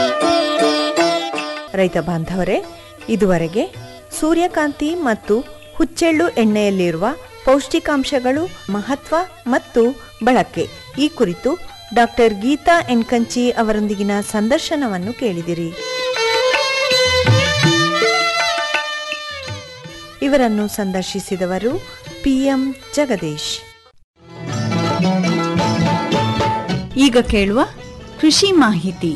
ರೈತ ಬಾಂಧವರೇ ಇದುವರೆಗೆ ಸೂರ್ಯಕಾಂತಿ ಮತ್ತು ಹುಚ್ಚೆಳ್ಳು ಎಣ್ಣೆಯಲ್ಲಿರುವ ಪೌಷ್ಟಿಕಾಂಶಗಳು ಮಹತ್ವ ಮತ್ತು ಬಳಕೆ ಈ ಕುರಿತು ಡಾಕ್ಟರ್ ಗೀತಾ ಎನ್ಕಂಚಿ ಅವರೊಂದಿಗಿನ ಸಂದರ್ಶನವನ್ನು ಕೇಳಿದಿರಿ ಇವರನ್ನು ಸಂದರ್ಶಿಸಿದವರು ಪಿಎಂ ಜಗದೀಶ್ ಈಗ ಕೇಳುವ ಕೃಷಿ ಮಾಹಿತಿ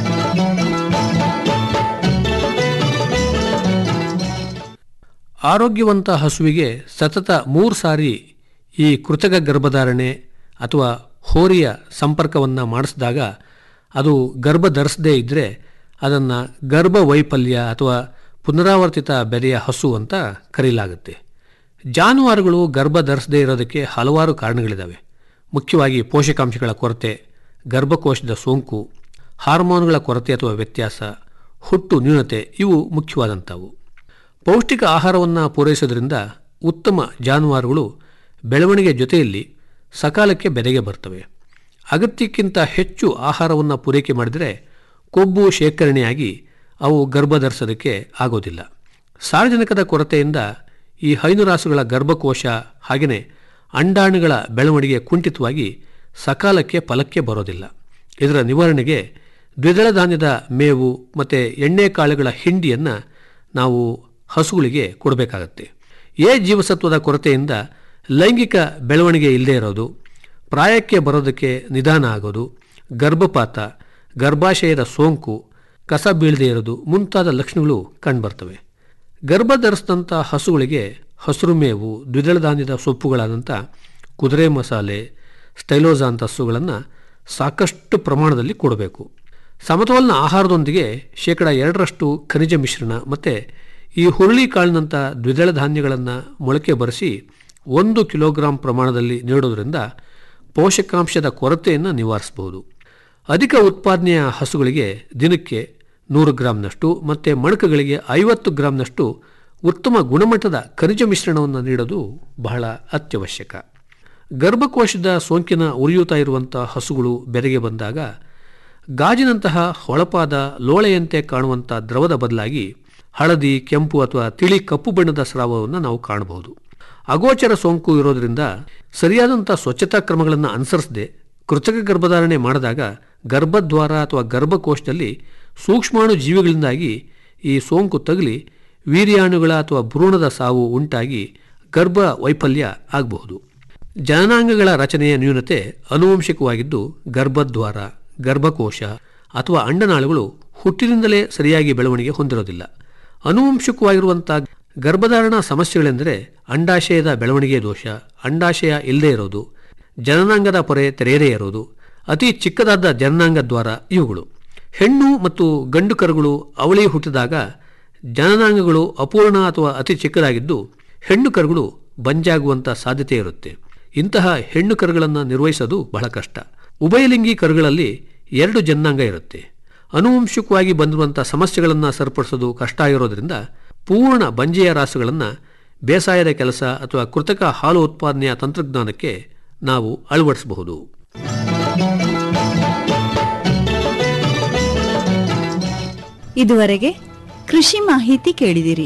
ಆರೋಗ್ಯವಂತ ಹಸುವಿಗೆ ಸತತ ಮೂರು ಸಾರಿ ಈ ಕೃತಕ ಗರ್ಭಧಾರಣೆ ಅಥವಾ ಹೋರಿಯ ಸಂಪರ್ಕವನ್ನು ಮಾಡಿಸಿದಾಗ ಅದು ಗರ್ಭ ಧರಿಸದೇ ಇದ್ದರೆ ಅದನ್ನು ಗರ್ಭ ವೈಫಲ್ಯ ಅಥವಾ ಪುನರಾವರ್ತಿತ ಬೆಲೆಯ ಹಸು ಅಂತ ಕರೆಯಲಾಗುತ್ತೆ ಜಾನುವಾರುಗಳು ಗರ್ಭ ಧರಿಸದೇ ಇರೋದಕ್ಕೆ ಹಲವಾರು ಕಾರಣಗಳಿದ್ದಾವೆ ಮುಖ್ಯವಾಗಿ ಪೋಷಕಾಂಶಗಳ ಕೊರತೆ ಗರ್ಭಕೋಶದ ಸೋಂಕು ಹಾರ್ಮೋನ್ಗಳ ಕೊರತೆ ಅಥವಾ ವ್ಯತ್ಯಾಸ ಹುಟ್ಟು ನ್ಯೂನತೆ ಇವು ಮುಖ್ಯವಾದಂಥವು ಪೌಷ್ಟಿಕ ಆಹಾರವನ್ನು ಪೂರೈಸೋದ್ರಿಂದ ಉತ್ತಮ ಜಾನುವಾರುಗಳು ಬೆಳವಣಿಗೆ ಜೊತೆಯಲ್ಲಿ ಸಕಾಲಕ್ಕೆ ಬೆದೆಗೆ ಬರ್ತವೆ ಅಗತ್ಯಕ್ಕಿಂತ ಹೆಚ್ಚು ಆಹಾರವನ್ನು ಪೂರೈಕೆ ಮಾಡಿದರೆ ಕೊಬ್ಬು ಶೇಖರಣೆಯಾಗಿ ಅವು ಗರ್ಭ ಧರಿಸೋದಕ್ಕೆ ಆಗೋದಿಲ್ಲ ಸಾರ್ವಜನಿಕದ ಕೊರತೆಯಿಂದ ಈ ಹೈನುರಾಸುಗಳ ಗರ್ಭಕೋಶ ಹಾಗೆಯೇ ಅಂಡಾಣುಗಳ ಬೆಳವಣಿಗೆ ಕುಂಠಿತವಾಗಿ ಸಕಾಲಕ್ಕೆ ಫಲಕ್ಕೆ ಬರೋದಿಲ್ಲ ಇದರ ನಿವಾರಣೆಗೆ ದ್ವಿದಳ ಧಾನ್ಯದ ಮೇವು ಮತ್ತು ಎಣ್ಣೆ ಕಾಳುಗಳ ಹಿಂಡಿಯನ್ನು ನಾವು ಹಸುಗಳಿಗೆ ಕೊಡಬೇಕಾಗತ್ತೆ ಎ ಜೀವಸತ್ವದ ಕೊರತೆಯಿಂದ ಲೈಂಗಿಕ ಬೆಳವಣಿಗೆ ಇಲ್ಲದೇ ಇರೋದು ಪ್ರಾಯಕ್ಕೆ ಬರೋದಕ್ಕೆ ನಿಧಾನ ಆಗೋದು ಗರ್ಭಪಾತ ಗರ್ಭಾಶಯದ ಸೋಂಕು ಕಸ ಬೀಳದೇ ಇರೋದು ಮುಂತಾದ ಲಕ್ಷಣಗಳು ಕಂಡುಬರ್ತವೆ ಗರ್ಭ ಧರಿಸಿದಂಥ ಹಸುಗಳಿಗೆ ಹಸಿರು ಮೇವು ದ್ವಿದಳ ಧಾನ್ಯದ ಸೊಪ್ಪುಗಳಾದಂಥ ಕುದುರೆ ಮಸಾಲೆ ಸ್ಟೈಲೋಜಾ ಅಂತ ಹಸುಗಳನ್ನು ಸಾಕಷ್ಟು ಪ್ರಮಾಣದಲ್ಲಿ ಕೊಡಬೇಕು ಸಮತೋಲನ ಆಹಾರದೊಂದಿಗೆ ಶೇಕಡ ಎರಡರಷ್ಟು ಖನಿಜ ಮಿಶ್ರಣ ಮತ್ತು ಈ ಹುರುಳಿ ಕಾಳಿನಂಥ ದ್ವಿದಳ ಧಾನ್ಯಗಳನ್ನು ಮೊಳಕೆ ಬರೆಸಿ ಒಂದು ಕಿಲೋಗ್ರಾಂ ಪ್ರಮಾಣದಲ್ಲಿ ನೀಡೋದರಿಂದ ಪೋಷಕಾಂಶದ ಕೊರತೆಯನ್ನು ನಿವಾರಿಸಬಹುದು ಅಧಿಕ ಉತ್ಪಾದನೆಯ ಹಸುಗಳಿಗೆ ದಿನಕ್ಕೆ ನೂರು ಗ್ರಾಂನಷ್ಟು ಮತ್ತು ಮಣಕಗಳಿಗೆ ಐವತ್ತು ಗ್ರಾಂನಷ್ಟು ಉತ್ತಮ ಗುಣಮಟ್ಟದ ಖನಿಜ ಮಿಶ್ರಣವನ್ನು ನೀಡೋದು ಬಹಳ ಅತ್ಯವಶ್ಯಕ ಗರ್ಭಕೋಶದ ಸೋಂಕಿನ ಉರಿಯೂತ ಇರುವಂಥ ಹಸುಗಳು ಬೆರೆಗೆ ಬಂದಾಗ ಗಾಜಿನಂತಹ ಹೊಳಪಾದ ಲೋಳೆಯಂತೆ ಕಾಣುವಂಥ ದ್ರವದ ಬದಲಾಗಿ ಹಳದಿ ಕೆಂಪು ಅಥವಾ ತಿಳಿ ಕಪ್ಪು ಬಣ್ಣದ ಸ್ರಾವವನ್ನು ನಾವು ಕಾಣಬಹುದು ಅಗೋಚರ ಸೋಂಕು ಇರೋದರಿಂದ ಸರಿಯಾದಂಥ ಸ್ವಚ್ಛತಾ ಕ್ರಮಗಳನ್ನು ಅನುಸರಿಸದೆ ಕೃತಕ ಗರ್ಭಧಾರಣೆ ಮಾಡಿದಾಗ ಗರ್ಭದ್ವಾರ ಅಥವಾ ಗರ್ಭಕೋಶದಲ್ಲಿ ಸೂಕ್ಷ್ಮಾಣು ಜೀವಿಗಳಿಂದಾಗಿ ಈ ಸೋಂಕು ತಗುಲಿ ವೀರ್ಯಾಣುಗಳ ಅಥವಾ ಭ್ರೂಣದ ಸಾವು ಉಂಟಾಗಿ ಗರ್ಭ ವೈಫಲ್ಯ ಆಗಬಹುದು ಜನನಾಂಗಗಳ ರಚನೆಯ ನ್ಯೂನತೆ ಅನುವಂಶಿಕವಾಗಿದ್ದು ಗರ್ಭದ್ವಾರ ಗರ್ಭಕೋಶ ಅಥವಾ ಅಂಡನಾಳುಗಳು ಹುಟ್ಟಿನಿಂದಲೇ ಸರಿಯಾಗಿ ಬೆಳವಣಿಗೆ ಹೊಂದಿರೋದಿಲ್ಲ ಅನುವಂಶಿಕವಾಗಿರುವಂಥ ಗರ್ಭಧಾರಣ ಸಮಸ್ಯೆಗಳೆಂದರೆ ಅಂಡಾಶಯದ ಬೆಳವಣಿಗೆ ದೋಷ ಅಂಡಾಶಯ ಇಲ್ಲದೇ ಇರೋದು ಜನನಾಂಗದ ಪೊರೆ ತೆರೆಯದೇ ಇರೋದು ಅತಿ ಚಿಕ್ಕದಾದ ಜನನಾಂಗ ದ್ವಾರ ಇವುಗಳು ಹೆಣ್ಣು ಮತ್ತು ಗಂಡು ಕರುಗಳು ಅವಳಿ ಹುಟ್ಟಿದಾಗ ಜನನಾಂಗಗಳು ಅಪೂರ್ಣ ಅಥವಾ ಅತಿ ಚಿಕ್ಕದಾಗಿದ್ದು ಹೆಣ್ಣು ಕರುಗಳು ಬಂಜಾಗುವಂಥ ಸಾಧ್ಯತೆ ಇರುತ್ತೆ ಇಂತಹ ಹೆಣ್ಣು ಕರುಗಳನ್ನು ನಿರ್ವಹಿಸೋದು ಬಹಳ ಕಷ್ಟ ಉಭಯಲಿಂಗಿ ಕರುಗಳಲ್ಲಿ ಎರಡು ಜನಾಂಗ ಇರುತ್ತೆ ಅನುವಂಶಿಕವಾಗಿ ಬಂದಿರುವಂಥ ಸಮಸ್ಯೆಗಳನ್ನು ಸರಿಪಡಿಸೋದು ಕಷ್ಟ ಇರೋದ್ರಿಂದ ಪೂರ್ಣ ಬಂಜೆಯ ರಾಸುಗಳನ್ನು ಬೇಸಾಯದ ಕೆಲಸ ಅಥವಾ ಕೃತಕ ಹಾಲು ಉತ್ಪಾದನೆಯ ತಂತ್ರಜ್ಞಾನಕ್ಕೆ ನಾವು ಅಳವಡಿಸಬಹುದು ಇದುವರೆಗೆ ಕೃಷಿ ಮಾಹಿತಿ ಕೇಳಿದಿರಿ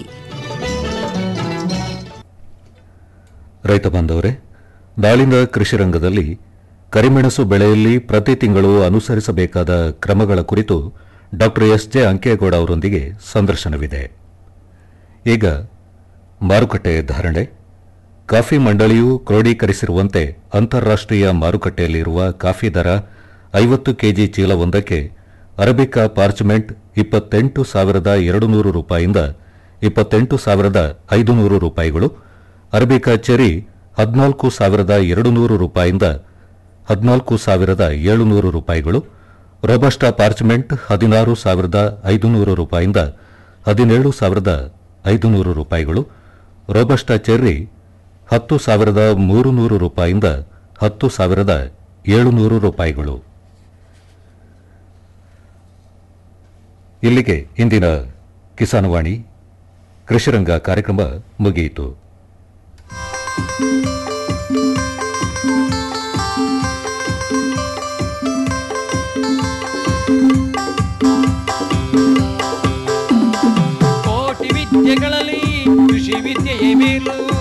ರೈತ ಬಾಂಧವರೇ ನಾಳಿನ ಕೃಷಿ ರಂಗದಲ್ಲಿ ಕರಿಮೆಣಸು ಬೆಳೆಯಲ್ಲಿ ಪ್ರತಿ ತಿಂಗಳು ಅನುಸರಿಸಬೇಕಾದ ಕ್ರಮಗಳ ಕುರಿತು ಡಾಕ್ಟರ್ ಎಸ್ ಜೆ ಅಂಕೇಗೌಡ ಅವರೊಂದಿಗೆ ಸಂದರ್ಶನವಿದೆ ಈಗ ಮಾರುಕಟ್ಟೆ ಧಾರಣೆ ಕಾಫಿ ಮಂಡಳಿಯು ಕ್ರೋಢೀಕರಿಸಿರುವಂತೆ ಅಂತಾರಾಷ್ಟ್ರೀಯ ಮಾರುಕಟ್ಟೆಯಲ್ಲಿರುವ ಕಾಫಿ ದರ ಐವತ್ತು ಕೆಜಿ ಚೀಲವೊಂದಕ್ಕೆ ಅರಬಿಕಾ ಪಾರ್ಚ್ಮೆಂಟ್ ಇಪ್ಪತ್ತೆಂಟು ಸಾವಿರದ ಎರಡು ನೂರು ರೂಪಾಯಿಯಿಂದ ಇಪ್ಪತ್ತೆಂಟು ಸಾವಿರದ ಐದು ನೂರು ರೂಪಾಯಿಗಳು ಅರಬಿಕಾ ಚೆರಿ ಹದಿನಾಲ್ಕು ಸಾವಿರದ ಎರಡು ನೂರು ರೂಪಾಯಿಯಿಂದ ಹದಿನಾಲ್ಕು ಸಾವಿರದ ಏಳುನೂರು ರೂಪಾಯಿಗಳು ರೋಬಸ್ಟಾ ಪಾರ್ಚ್ಮೆಂಟ್ ಹದಿನಾರು ಸಾವಿರದ ಐದುನೂರು ರೂಪಾಯಿಯಿಂದ ಹದಿನೇಳು ಸಾವಿರದ ಐದುನೂರು ರೂಪಾಯಿಗಳು ರೋಬಸ್ಟಾ ಚೆರ್ರಿ ಹತ್ತು ಸಾವಿರದ ಮೂರು ನೂರು ರೂಪಾಯಿಯಿಂದ ಹತ್ತು ಸಾವಿರದ ಏಳುನೂರು ರೂಪಾಯಿಗಳು ಇಲ್ಲಿಗೆ ಇಂದಿನ ಕಿಸಾನವಾಣಿ ಕೃಷಿರಂಗ ಕಾರ್ಯಕ್ರಮ ಮುಗಿಯಿತು ಕೋಟಿ ವಿದ್ಯೆಗಳಲ್ಲಿ ಕೃಷಿ ವಿದ್ಯೆಯೇ ಮೇಲು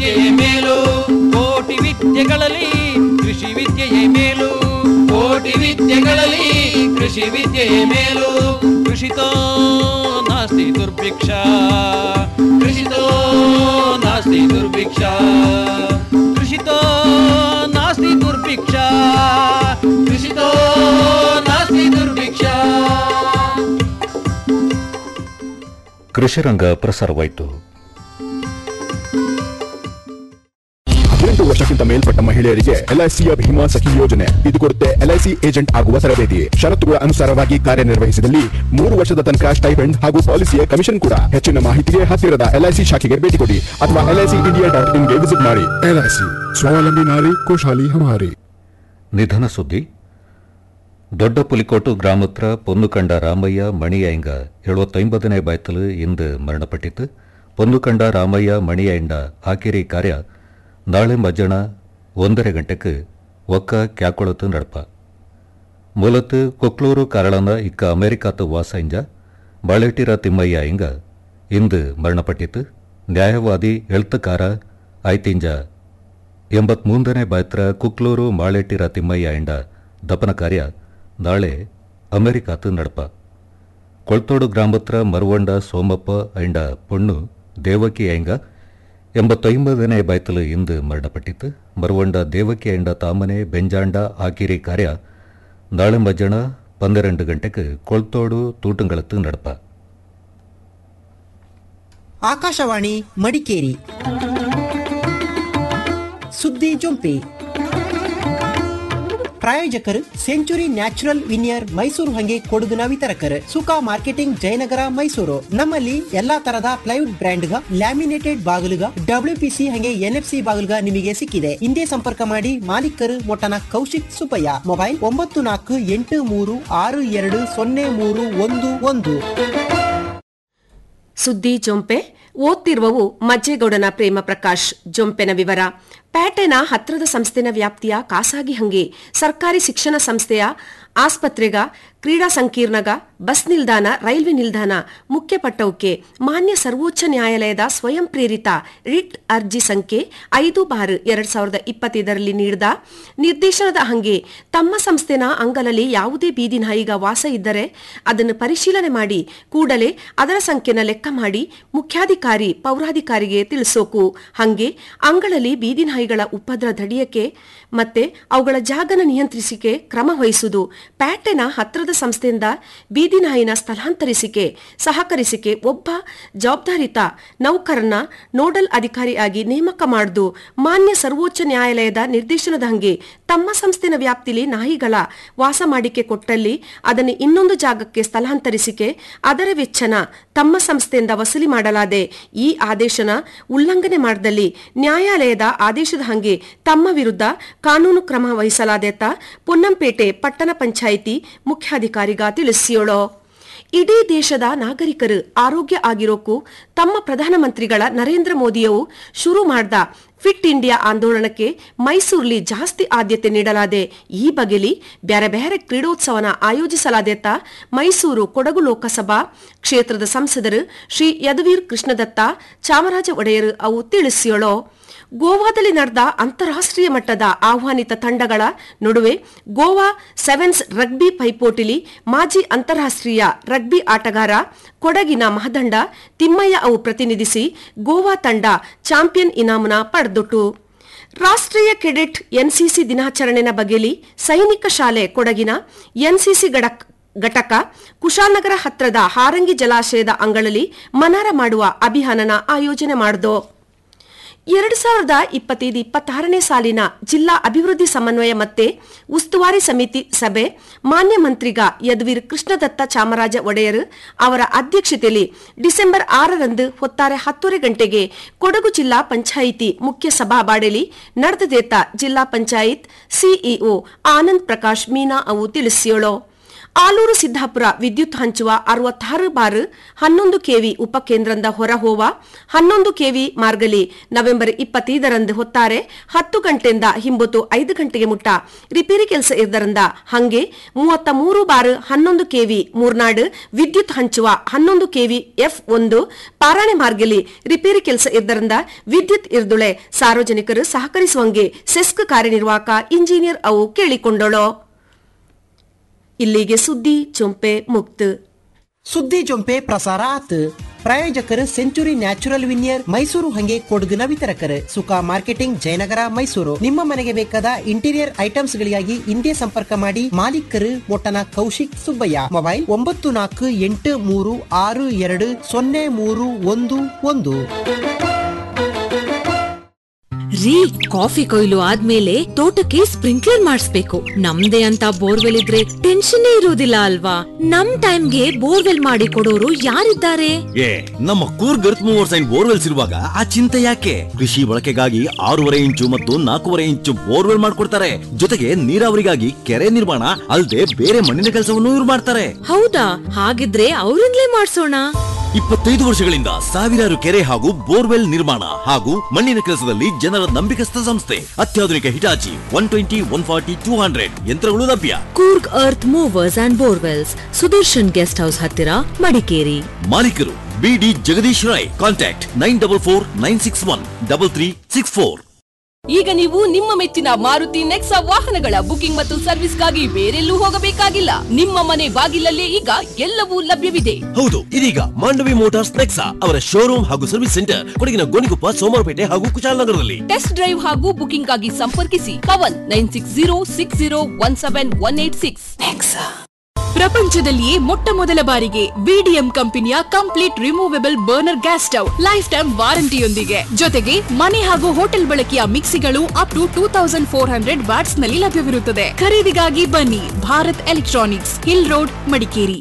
ವಿದ್ಯೆಯೇ ಮೇಲು ಕೋಟಿ ವಿದ್ಯೆಗಳಲ್ಲಿ ಕೃಷಿ ವಿದ್ಯೆಯೇ ಮೇಲು ಕೋಟಿ ವಿದ್ಯೆಗಳಲ್ಲಿ ಕೃಷಿ ವಿದ್ಯೆಯೇ ಮೇಲು ಕೃಷಿತೋ ನಾಸ್ತಿ ದುರ್ಭಿಕ್ಷ ಕೃಷಿತೋ ನಾಸ್ತಿ ದುರ್ಭಿಕ್ಷ ಕೃಷಿತೋ ನಾಸ್ತಿ ದುರ್ಭಿಕ್ಷ ಕೃಷಿತೋ ನಾಸ್ತಿ ದುರ್ಭಿಕ್ಷ ಕೃಷಿರಂಗ ಪ್ರಸಾರವಾಯಿತು ಹದಿನೆಂಟು ವರ್ಷಕ್ಕಿಂತ ಮೇಲ್ಪಟ್ಟ ಮಹಿಳೆಯರಿಗೆ ಎಲ್ಐಸಿಯ ಭೀಮಾ ಸಖಿ ಯೋಜನೆ ಇದು ಕೊಡುತ್ತೆ ಎಲ್ಐಸಿ ಏಜೆಂಟ್ ಆಗುವ ತರಬೇತಿ ಷರತ್ತುಗಳ ಅನುಸಾರವಾಗಿ ಕಾರ್ಯನಿರ್ವಹಿಸಿದಲ್ಲಿ ಮೂರು ವರ್ಷದ ತನಕ ಸ್ಟೈಪೆಂಡ್ ಹಾಗೂ ಪಾಲಿಸಿಯ ಕಮಿಷನ್ ಕೂಡ ಹೆಚ್ಚಿನ ಮಾಹಿತಿಗೆ ಹತ್ತಿರದ ಎಲ್ಐಸಿ ಶಾಖೆಗೆ ಭೇಟಿ ಕೊಡಿ ಅಥವಾ ಎಲ್ಐಸಿ ಇಂಡಿಯಾ ಡಾಟ್ ಇನ್ಗೆ ವಿಸಿಟ್ ಮಾಡಿ ಎಲ್ಐಸಿ ಸ್ವಾವಲಂಬಿ ನಾರಿ ಖುಷಾಲಿ ಹಮಾರಿ ನಿಧನ ಸುದ್ದಿ ದೊಡ್ಡ ಪುಲಿಕೋಟು ಗ್ರಾಮತ್ರ ಪೊನ್ನುಕಂಡ ರಾಮಯ್ಯ ಮಣಿಯಂಗ ಎಳುವತ್ತೊಂಬತ್ತನೇ ಬಾಯ್ತಲು ಇಂದು ಮರಣಪಟ್ಟಿತು ಪೊನ್ನುಕಂಡ ರಾಮಯ್ಯ ಮಣಿಯಂಡ ಆಕಿರಿ ಕಾರ್ಯ ನಾಳೆ ಮಧ್ಯಾಹ್ನ ಒಂದரை ಗಂಟೆಗೆ ಒಕ್ಕ ಕ್ಯಾಕೊಳತು ನಡಪ ಮೂಲತ್ತು ಕೊಕ್ಲೂರು ಕಾರಳನ ಇಕ್ಕ ಅಮೆರಿಕಾತು ವಾಸ ಇಂಜ ಬಾಳೆಟಿರ ತಿಮ್ಮಯ್ಯ ಇಂಗ ಇಂದು ಮರಣಪಟ್ಟಿತು ನ್ಯಾಯವಾದಿ ಎಳ್ತಕಾರ ಐತಿಂಜ ಎಂಬತ್ಮೂರನೇ ಬಾಯ್ತ್ರ ಕುಕ್ಲೂರು ಮಾಳೆಟ್ಟಿರ ತಿಮ್ಮಯ್ಯ ಎಂಡ ದಪನ ಕಾರ್ಯ ನಾಳೆ ಅಮೆರಿಕಾತು ನಡಪ ಕೊಳ್ತೋಡು ಗ್ರಾಮತ್ರ ಮರುವಂಡ ಸೋಮಪ್ಪ ಎಂಡ ಪೊಣ್ಣು ದೇವಕಿ ಎಂಗ ಎಂಬತ್ತೊಂಬತ್ತನೇ ಬಾಯ್ತಲು ಇಂದು ಮರಣಪಟ್ಟಿತು ಮರುವಂಡ ದೇವಕಿ ಎಂಡ ತಾಮನೆ ಬೆಂಜಾಂಡ ಆಕಿರಿ ಕಾರ್ಯ ನಾಳೆ ಮಧ್ಯಾಹ್ನ ಪನ್ನೆರಡು ಗಂಟೆಗೆ ಕೊಳ್ತೋಡು ತೂಟಂಗಳತ್ತು ನಡಪ ಆಕಾಶವಾಣಿ ಮಡಿಕೇರಿ ಸುದ್ದಿ ಜೊಂಪಿ ಪ್ರಾಯೋಜಕರು ಸೆಂಚುರಿ ನ್ಯಾಚುರಲ್ ವಿನಿಯರ್ ಮೈಸೂರು ಹಂಗೆ ಕೊಡಗಿನ ವಿತರಕರು ಸುಖ ಮಾರ್ಕೆಟಿಂಗ್ ಜಯನಗರ ಮೈಸೂರು ನಮ್ಮಲ್ಲಿ ಎಲ್ಲಾ ತರದ ಪ್ಲೈವುಡ್ ಬ್ರ್ಯಾಂಡ್ಗ ಲ್ಯಾಮಿನೇಟೆಡ್ ಬಾಗಿಲುಗ ಡಬ್ಲ್ಯೂಪಿಸಿ ಹಂಗೆ ಎನ್ಎಫ್ಸಿ ಬಾಗಿಲುಗ ನಿಮಗೆ ಸಿಕ್ಕಿದೆ ಹಿಂದೆ ಸಂಪರ್ಕ ಮಾಡಿ ಮಾಲೀಕರು ಮೊಟ್ಟನ ಕೌಶಿಕ್ ಸುಪಯ್ಯ ಮೊಬೈಲ್ ಒಂಬತ್ತು ನಾಲ್ಕು ಎಂಟು ಮೂರು ಆರು ಎರಡು ಸೊನ್ನೆ ಮೂರು ಒಂದು ಒಂದು ಸುದ್ದಿ ಜೊಂಪೆ ಓದ್ತಿರುವವು ಮಜ್ಜೇಗೌಡನ ಪ್ರೇಮ ಪ್ರಕಾಶ್ ಜೊಂಪೆನ ವಿವರ ಪ್ಯಾಟೆನ ಹತ್ರದ ಸಂಸ್ಥೆನ ವ್ಯಾಪ್ತಿಯ ಖಾಸಗಿ ಹಂಗೆ ಸರ್ಕಾರಿ ಶಿಕ್ಷಣ ಸಂಸ್ಥೆಯ ಆಸ್ಪತ್ರೆಗ ಕ್ರೀಡಾ ಸಂಕೀರ್ಣಗ ಬಸ್ ನಿಲ್ದಾಣ ರೈಲ್ವೆ ನಿಲ್ದಾಣ ಮುಖ್ಯ ಪಟ್ಟವಕ್ಕೆ ಮಾನ್ಯ ಸರ್ವೋಚ್ಚ ನ್ಯಾಯಾಲಯದ ಸ್ವಯಂ ಪ್ರೇರಿತ ರಿಟ್ ಅರ್ಜಿ ಸಂಖ್ಯೆ ಐದು ಬಾರ್ ಎರಡ್ ಸಾವಿರದ ಇಪ್ಪತ್ತೈದರಲ್ಲಿ ನೀಡಿದ ನಿರ್ದೇಶನದ ಹಂಗೆ ತಮ್ಮ ಸಂಸ್ಥೆನ ಅಂಗಲಲ್ಲಿ ಯಾವುದೇ ಬೀದಿ ನಾಯಿಗ ವಾಸ ಇದ್ದರೆ ಅದನ್ನು ಪರಿಶೀಲನೆ ಮಾಡಿ ಕೂಡಲೇ ಅದರ ಸಂಖ್ಯೆನ ಲೆಕ್ಕ ಮಾಡಿ ಮುಖ್ಯಾಧಿಕಾರಿ ಪೌರಾಧಿಕಾರಿಗೆ ತಿಳಿಸೋಕು ಹಂಗೆ ಅಂಗಳಲ್ಲಿ ಬೀದಿ ನಾಯಿಗಳ ಉಪದ್ರ ತಡೆಯಕ್ಕೆ ಮತ್ತೆ ಅವುಗಳ ಜಾಗನ ನಿಯಂತ್ರಿಸಿಕೆ ಕ್ರಮ ವಹಿಸುವುದು ಪ್ಯಾಟೆನ ಹತ್ರದ ಸಂಸ್ಥೆಯಿಂದ ಬೀದಿ ನಾಯಿನ ಸ್ಥಳಾಂತರಿಸಿಕೆ ಸಹಕರಿಸಿಕೆ ಒಬ್ಬ ಜವಾಬ್ದಾರಿತ ನೌಕರನ ನೋಡಲ್ ಅಧಿಕಾರಿಯಾಗಿ ನೇಮಕ ಮಾಡುದು ಮಾನ್ಯ ಸರ್ವೋಚ್ಚ ನ್ಯಾಯಾಲಯದ ನಿರ್ದೇಶನದ ಹಂಗೆ ತಮ್ಮ ಸಂಸ್ಥೆನ ವ್ಯಾಪ್ತಿಲಿ ನಾಯಿಗಳ ವಾಸ ಮಾಡಿಕೆ ಕೊಟ್ಟಲ್ಲಿ ಅದನ್ನು ಇನ್ನೊಂದು ಜಾಗಕ್ಕೆ ಸ್ಥಳಾಂತರಿಸಿಕೆ ಅದರ ವೆಚ್ಚನ ತಮ್ಮ ಸಂಸ್ಥೆಯಿಂದ ವಸೂಲಿ ಮಾಡಲಾದೆ ಈ ಆದೇಶನ ಉಲ್ಲಂಘನೆ ಮಾಡಿದಲ್ಲಿ ನ್ಯಾಯಾಲಯದ ಆದೇಶದ ಹಂಗೆ ತಮ್ಮ ವಿರುದ್ಧ ಕಾನೂನು ಕ್ರಮ ವಹಿಸಲಾದೇತ ಪೊನ್ನಂಪೇಟೆ ಪಟ್ಟಣ ಪಂಚಾಯಿತಿ ಮುಖ್ಯಾಧಿಕಾರಿಗ ತಿಳಿಸಿಯೋಳು ಇಡೀ ದೇಶದ ನಾಗರಿಕರು ಆರೋಗ್ಯ ಆಗಿರೋಕು ತಮ್ಮ ಪ್ರಧಾನಮಂತ್ರಿಗಳ ನರೇಂದ್ರ ಮೋದಿಯವು ಶುರು ಮಾಡಿದ ಫಿಟ್ ಇಂಡಿಯಾ ಆಂದೋಲನಕ್ಕೆ ಮೈಸೂರಲ್ಲಿ ಜಾಸ್ತಿ ಆದ್ಯತೆ ನೀಡಲಾದೆ ಈ ಬಗೆಲಿ ಬ್ಯಾರೆ ಬ್ಯಾರೆ ಕ್ರೀಡೋತ್ಸವನ ಆಯೋಜಿಸಲಾದೇತ ಮೈಸೂರು ಕೊಡಗು ಲೋಕಸಭಾ ಕ್ಷೇತ್ರದ ಸಂಸದರು ಶ್ರೀ ಯದುವೀರ್ ಕೃಷ್ಣದತ್ತ ಚಾಮರಾಜ ಒಡೆಯರು ಅವು ತಿಳಿಸಿಯೋಳು ಗೋವಾದಲ್ಲಿ ನಡೆದ ಅಂತಾರಾಷ್ಟ್ರೀಯ ಮಟ್ಟದ ಆಹ್ವಾನಿತ ತಂಡಗಳ ನಡುವೆ ಗೋವಾ ಸೆವೆನ್ಸ್ ರಗ್ಬಿ ಪೈಪೋಟಿಲಿ ಮಾಜಿ ಅಂತಾರಾಷ್ಟ್ರೀಯ ರಗ್ಬಿ ಆಟಗಾರ ಕೊಡಗಿನ ಮಹದಂಡ ತಿಮ್ಮಯ್ಯ ಅವು ಪ್ರತಿನಿಧಿಸಿ ಗೋವಾ ತಂಡ ಚಾಂಪಿಯನ್ ಇನಾಮನ ಪಡೆದುಟ್ಟು ರಾಷ್ಟ್ರೀಯ ಕೆಡೆಟ್ ಎನ್ಸಿಸಿ ದಿನಾಚರಣೆನ ಬಗೆಲಿ ಸೈನಿಕ ಶಾಲೆ ಕೊಡಗಿನ ಎನ್ಸಿಸಿ ಗಡಕ್ ಘಟಕ ಕುಶಾಲನಗರ ಹತ್ರದ ಹಾರಂಗಿ ಜಲಾಶಯದ ಅಂಗಳಲ್ಲಿ ಮನಾರ ಮಾಡುವ ಅಭಿಯಾನನ ಆಯೋಜನೆ ಮಾಡಿದೋ ಎರಡು ಸಾವಿರದ ಇಪ್ಪತ್ತೈದು ಇಪ್ಪತ್ತಾರನೇ ಸಾಲಿನ ಜಿಲ್ಲಾ ಅಭಿವೃದ್ಧಿ ಸಮನ್ವಯ ಮತ್ತೆ ಉಸ್ತುವಾರಿ ಸಮಿತಿ ಸಭೆ ಮಾನ್ಯ ಮಂತ್ರಿಗ ಯದುವೀರ್ ಕೃಷ್ಣದತ್ತ ಚಾಮರಾಜ ಒಡೆಯರ್ ಅವರ ಅಧ್ಯಕ್ಷತೆಯಲ್ಲಿ ಡಿಸೆಂಬರ್ ಆರರಂದು ಹೊತ್ತಾರೆ ಹತ್ತೂವರೆ ಗಂಟೆಗೆ ಕೊಡಗು ಜಿಲ್ಲಾ ಪಂಚಾಯಿತಿ ಮುಖ್ಯ ಸಭಾಬಾಡೆಲಿ ನಡೆದದೇತ ಜಿಲ್ಲಾ ಪಂಚಾಯತ್ ಸಿಇಒ ಆನಂದ್ ಪ್ರಕಾಶ್ ಮೀನಾ ಅವು ತಿಳಿಸಿಯೋಳು ಆಲೂರು ಸಿದ್ದಾಪುರ ವಿದ್ಯುತ್ ಹಂಚುವ ಅರವತ್ತಾರು ಬಾರ್ ಹನ್ನೊಂದು ಕೆವಿ ಉಪಕೇಂದ್ರದ ಹೊರಹೋವ ಹನ್ನೊಂದು ಕೆವಿ ಮಾರ್ಗಲಿ ನವೆಂಬರ್ ಇಪ್ಪತ್ತೈದರಂದು ಹೊತ್ತಾರೆ ಹತ್ತು ಗಂಟೆಯಿಂದ ಹಿಂಬತ್ತು ಐದು ಗಂಟೆಗೆ ಮುಟ್ಟ ರಿಪೇರಿ ಕೆಲಸ ಇದ್ದರಿಂದ ಹಂಗೆ ಮೂವತ್ತ ಮೂರು ಬಾರ್ ಹನ್ನೊಂದು ಕೆವಿ ಮೂರ್ನಾಡು ವಿದ್ಯುತ್ ಹಂಚುವ ಹನ್ನೊಂದು ಕೆವಿ ಎಫ್ ಒಂದು ಪಾರಾಣೆ ಮಾರ್ಗಲಿ ರಿಪೇರಿ ಕೆಲಸ ಇದ್ದರಿಂದ ವಿದ್ಯುತ್ ಇರ್ದುಳೆ ಸಾರ್ವಜನಿಕರು ಸಹಕರಿಸುವಂಗೆ ಸೆಸ್ಕ್ ಕಾರ್ಯನಿರ್ವಾಹಕ ಇಂಜಿನಿಯರ್ ಅವು ಕೇಳಿಕೊಂಡಳು ಇಲ್ಲಿಗೆ ಸುದ್ದಿ ಚೊಂಪೆ ಮುಕ್ತ ಸುದ್ದಿ ಜೊಂಪೆ ಪ್ರಸಾರ ಆತ್ ಪ್ರಾಯೋಜಕರು ಸೆಂಚುರಿ ನ್ಯಾಚುರಲ್ ವಿನಿಯರ್ ಮೈಸೂರು ಹಂಗೆ ಕೊಡಗಿನ ವಿತರಕರು ಸುಖ ಮಾರ್ಕೆಟಿಂಗ್ ಜಯನಗರ ಮೈಸೂರು ನಿಮ್ಮ ಮನೆಗೆ ಬೇಕಾದ ಇಂಟೀರಿಯರ್ ಐಟಮ್ಸ್ ಗಳಿಗಾಗಿ ಹಿಂದೆ ಸಂಪರ್ಕ ಮಾಡಿ ಮಾಲೀಕರು ಮೊಟ್ಟನ ಕೌಶಿಕ್ ಸುಬ್ಬಯ್ಯ ಮೊಬೈಲ್ ಒಂಬತ್ತು ನಾಲ್ಕು ಎಂಟು ಮೂರು ಆರು ಎರಡು ಸೊನ್ನೆ ಮೂರು ಒಂದು ಒಂದು ರೀ ಕಾಫಿ ಕೊಯ್ಲು ಆದ್ಮೇಲೆ ತೋಟಕ್ಕೆ ಸ್ಪ್ರಿಂಕ್ಲರ್ ಮಾಡಿಸ್ಬೇಕು ನಮ್ದೇ ಅಂತ ಬೋರ್ವೆಲ್ ಇದ್ರೆ ಟೆನ್ಷನ್ ಇರುವುದಿಲ್ಲ ಅಲ್ವಾ ನಮ್ ಟೈಮ್ಗೆ ಬೋರ್ವೆಲ್ ಮಾಡಿ ಕೊಡೋರು ಯಾರಿದ್ದಾರೆ ಏ ನಮ್ಮ ಕೂರ್ಗ್ ಅರ್ತ್ ಮೂವರ್ ಸೈನ್ ಬೋರ್ವೆಲ್ಸ್ ಇರುವಾಗ ಆ ಚಿಂತೆ ಯಾಕೆ ಕೃಷಿ ಬಳಕೆಗಾಗಿ ಆರೂವರೆ ಇಂಚು ಮತ್ತು ನಾಲ್ಕೂವರೆ ಇಂಚು ಬೋರ್ವೆಲ್ ಮಾಡ್ಕೊಡ್ತಾರೆ ಜೊತೆಗೆ ನೀರಾವರಿಗಾಗಿ ಕೆರೆ ನಿರ್ಮಾಣ ಅಲ್ಲದೆ ಬೇರೆ ಮಣ್ಣಿನ ಕೆಲಸವನ್ನು ಇವ್ರು ಮಾಡ್ತಾರೆ ಹೌದಾ ಹಾಗಿದ್ರೆ ಅವ್ರಿಂದಲೇ ಮಾಡ್ಸೋಣ ಇಪ್ಪತ್ತೈದು ವರ್ಷಗಳಿಂದ ಸಾವಿರಾರು ಕೆರೆ ಹಾಗೂ ಬೋರ್ವೆಲ್ ನಿರ್ಮಾಣ ಹಾಗೂ ಮಣ್ಣಿನ ಕೆಲಸದಲ್ಲಿ ಜನರ ನಂಬಿಕಸ್ಥ ಸಂಸ್ಥೆ ಅತ್ಯಾಧುನಿಕ Hitachi one twenty one forty two hundred ಯಂತ್ರಗಳು ಲಭ್ಯ Coorg earth movers and borewells Sudarshan guest house ಹತ್ತಿರ ಮಡಿಕೇರಿ ಮಾಲೀಕರು B D Jagadish Rai contact nine double four nine six one double three six four ಈಗ ನೀವು ನಿಮ್ಮ ಮೆಚ್ಚಿನ ಮಾರುತಿ ನೆಕ್ಸಾ ವಾಹನಗಳ ಬುಕಿಂಗ್ ಮತ್ತು ಸರ್ವಿಸ್ಗಾಗಿ ಬೇರೆಲ್ಲೂ ಹೋಗಬೇಕಾಗಿಲ್ಲ ನಿಮ್ಮ ಮನೆ ಬಾಗಿಲಲ್ಲೇ ಈಗ ಎಲ್ಲವೂ ಲಭ್ಯವಿದೆ ಹೌದು ಇದೀಗ ಮಾಂಡವಿ ಮೋಟಾರ್ಸ್ ನೆಕ್ಸಾ ಅವರ ಶೋರೂಮ್ ಹಾಗೂ ಸರ್ವಿಸ್ ಸೆಂಟರ್ ಕೊಡಗಿನ ಗೋಣಿಕೊಪ್ಪ ಸೋಮವಾರಪೇಟೆ ಹಾಗೂ ಕುಶಾಲನಗರದಲ್ಲಿ ಟೆಸ್ಟ್ ಡ್ರೈವ್ ಹಾಗೂ ಬುಕಿಂಗ್ ಆಗಿ ಸಂಪರ್ಕಿಸಿ Pavan nine six zero six zero one seven one eight six ಪ್ರಪಂಚದಲ್ಲಿಯೇ ಮೊಟ್ಟ ಮೊದಲ ಬಾರಿಗೆ ವಿಡಿಎಂ ಕಂಪನಿಯ complete removable burner gas stove lifetime ವಾರಂಟಿಯೊಂದಿಗೆ ಜೊತೆಗೆ ಮನೆ ಹಾಗೂ ಹೋಟೆಲ್ ಬಳಕೆಯ ಮಿಕ್ಸಿಗಳು up to two thousand four hundred watts ನಲ್ಲಿ ಲಭ್ಯವಿರುತ್ತದೆ ಖರೀದಿಗಾಗಿ ಬನ್ನಿ Bharat electronics hill road Madikeri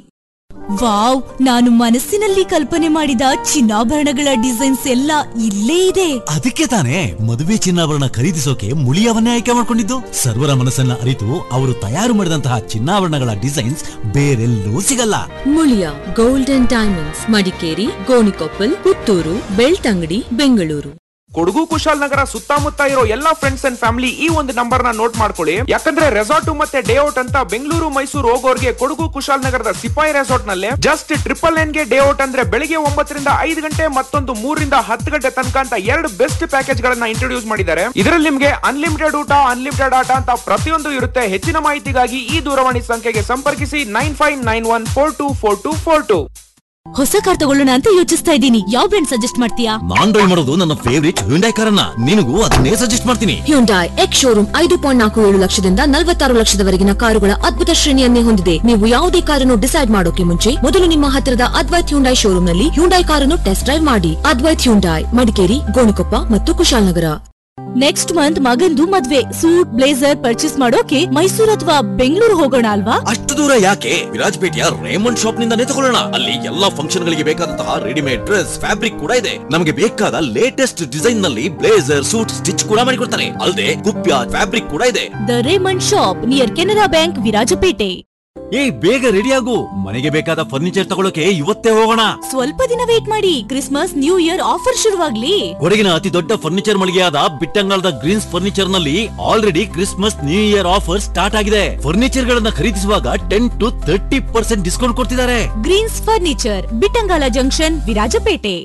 wow ನಾನು ಮನಸ್ಸಿನಲ್ಲಿ ಕಲ್ಪನೆ ಮಾಡಿದ ಚಿನ್ನಾಭರಣಗಳ ಡಿಸೈನ್ಸ್ ಎಲ್ಲ ಇಲ್ಲೇ ಇದೆ ಅದಕ್ಕೆ ತಾನೇ ಮದುವೆ ಚಿನ್ನಾಭರಣ ಖರೀದಿಸೋಕೆ ಮುಳಿಯವನ್ನೇ ಆಯ್ಕೆ ಮಾಡಿಕೊಂಡಿದ್ದು ಸರ್ವರ ಮನಸ್ಸನ್ನ ಅರಿತು ಅವರು ತಯಾರು ಮಾಡಿದಂತಹ ಚಿನ್ನಾಭರಣಗಳ ಡಿಸೈನ್ಸ್ ಬೇರೆಲ್ಲೂ ಸಿಗಲ್ಲ ಮುಳಿಯ ಗೋಲ್ಡನ್ ಡೈಮಂಡ್ಸ್ ಮಡಿಕೇರಿ ಗೋಣಿಕೊಪ್ಪಲ್ ಪುತ್ತೂರು ಬೆಳ್ತಂಗಡಿ ಬೆಂಗಳೂರು ಕೊಡಗು ಕುಶಾಲನಗರ ಸುತ್ತಮುತ್ತ ಇರೋ ಎಲ್ಲಾ ಫ್ರೆಂಡ್ಸ್ ಅಂಡ್ ಫ್ಯಾಮಿಲಿ ಈ ಒಂದು ನಂಬರ್ ನ ನೋಟ್ ಮಾಡ್ಕೊಳ್ಳಿ ಯಾಕಂದ್ರೆ ರೆಸಾರ್ಟ್ ಮತ್ತೆ ಡೇ ಔಟ್ ಅಂತ ಬೆಂಗಳೂರು ಮೈಸೂರು ಹೋಗೋರ್ಗೆ ಕೊಡಗು ಕುಶಾಲನಗರದ ಸಿಪಾಯಿ ರೆಸಾರ್ಟ್ ನಲ್ಲಿ ಜಸ್ಟ್ ಟ್ರಿಪಲ್ ಎನ್ ಗೆ ಡೇ ಔಟ್ ಅಂದ್ರೆ ಬೆಳಿಗ್ಗೆ ಒಂಬತ್ತರಿಂದ ಐದು ಗಂಟೆ ಮತ್ತೊಂದು ಮೂರರಿಂದ ಹತ್ತು ಗಂಟೆ ತನಕ ಅಂತ ಎರಡು ಬೆಸ್ಟ್ ಪ್ಯಾಕೇಜ್ ಗಳನ್ನ ಇಂಟ್ರೊಡ್ಯೂಸ್ ಮಾಡಿದ್ದಾರೆ ಇದರಲ್ಲಿ ನಿಮ್ಗೆ ಅನ್ಲಿಮಿಟೆಡ್ ಊಟ ಅನ್ಲಿಮಿಟೆಡ್ ಆಟ ಅಂತ ಪ್ರತಿಯೊಂದು ಇರುತ್ತೆ ಹೆಚ್ಚಿನ ಮಾಹಿತಿಗಾಗಿ ಈ ದೂರವಾಣಿ ಸಂಖ್ಯೆಗೆ ಸಂಪರ್ಕಿಸಿ nine five nine one four two four two four two ಹೊಸ ಕಾರ್ ತಗೊಳ್ಳೋಣ ಅಂತ ಯೋಚಿಸ್ತಾ ಇದ್ದೀನಿ ಯಾವ ಬ್ರ್ಯಾಂಡ್ ಸಜೆಸ್ಟ್ ಮಾಡ್ತೀಯಾ ನಾನ್ ಡ್ರೈವ್ ಮಾಡೋದು ನನ್ನ ಫೇವರಿಟ್ ಹ್ಯುಂಡೈ ಕಾರನ್ನ ನಿನಗೂ ಅದನ್ನೇ ಸಜೆಸ್ಟ್ ಮಾಡ್ತೀನಿ ಹ್ಯುಂಡಾಯ್ ಎಕ್ಸ್ ಶೋರೂಮ್ ಐದು ಪಾಯಿಂಟ್ ನಾಲ್ಕು ಏಳು ಲಕ್ಷದಿಂದ ನಲವತ್ತಾರು ಲಕ್ಷದವರೆಗಿನ ಕಾರುಗಳ ಅದ್ಭುತ ಶ್ರೇಣಿಯನ್ನೇ ಹೊಂದಿದೆ ನೀವು ಯಾವುದೇ ಕಾರನ್ನು ಡಿಸೈಡ್ ಮಾಡೋಕೆ ಮುಂಚೆ ಮೊದಲು ನಿಮ್ಮ ಹತ್ತಿರದ ಅದ್ವೈತ್ ಹ್ಯುಂಡಾಯ್ ಶೋರೂಮ್ ನಲ್ಲಿ ಹ್ಯುಂಡಾಯ್ ಕಾರನ್ನು ಟೆಸ್ಟ್ ಡ್ರೈವ್ ಮಾಡಿ ಅದ್ವೈತ್ ಹ್ಯುಂಡಾಯ್ ಮಡಿಕೇರಿ ಗೋಣಿಕೊಪ್ಪ ಮತ್ತು ಕುಶಾಲನಗರ ನೆಕ್ಸ್ಟ್ ಮಂತ್ ಮಗಂದು ಮದ್ವೆ ಸೂಟ್ ಬ್ಲೇಸರ್ ಪರ್ಚೇಸ್ ಮಾಡೋಕೆ ಮೈಸೂರು ಅಥವಾ ಬೆಂಗಳೂರು ಹೋಗೋಣ ಅಲ್ವಾ ಅಷ್ಟು ದೂರ ಯಾಕೆ ವಿರಾಜಪೇಟೆಯ ರೇಮಂಡ್ ಶಾಪ್ ನಿಂದಾನೇ ತಗೊಳ್ಳೋಣ ಅಲ್ಲಿ ಎಲ್ಲಾ ಫಂಕ್ಷನ್ ಗಳಿಗೆ ಬೇಕಾದಂತಹ ರೆಡಿಮೇಡ್ ಡ್ರೆಸ್ ಫ್ಯಾಬ್ರಿಕ್ ಕೂಡ ಇದೆ ನಮಗೆ ಬೇಕಾದ ಲೇಟೆಸ್ಟ್ ಡಿಸೈನ್ ನಲ್ಲಿ ಬ್ಲೇಸರ್ ಸೂಟ್ ಸ್ಟಿಚ್ ಕೂಡ ಮಾಡಿಕೊಡ್ತಾರೆ ಅಲ್ಲದೆ ಕುಪ್ಯ ಫ್ಯಾಬ್ರಿಕ್ ಕೂಡ ಇದೆ the Raymond shop near Canara bank Virajpet ಏ ಬೇಗ ರೆಡಿ ಆಗು ಮನೆಗೆ ಬೇಕಾದ ಫರ್ನಿಚರ್ ತಗೊಳ್ಳೋಕೆ ಇವತ್ತೇ ಹೋಗೋಣ ಸ್ವಲ್ಪ ದಿನ ವೇಟ್ ಮಾಡಿ ಕ್ರಿಸ್ಮಸ್ ನ್ಯೂ ಇಯರ್ ಆಫರ್ ಶುರುವಾಗ್ಲಿ ಕೊಡಗಿನ ಅತಿ ದೊಡ್ಡ ಫರ್ನಿಚರ್ ಮಳಿಗೆಯಾದ ಬಿಟ್ಟಂಗಾಲದ ಗ್ರೀನ್ಸ್ ಫರ್ನಿಚರ್ ನಲ್ಲಿ already Christmas new year offer start ಆಗಿದೆ ಫರ್ನಿಚರ್ ಗಳನ್ನ ಖರೀದಿಸುವಾಗ ten to thirty percent discount ಕೊಡ್ತಿದ್ದಾರೆ Greens furniture Bittangala junction Virajpet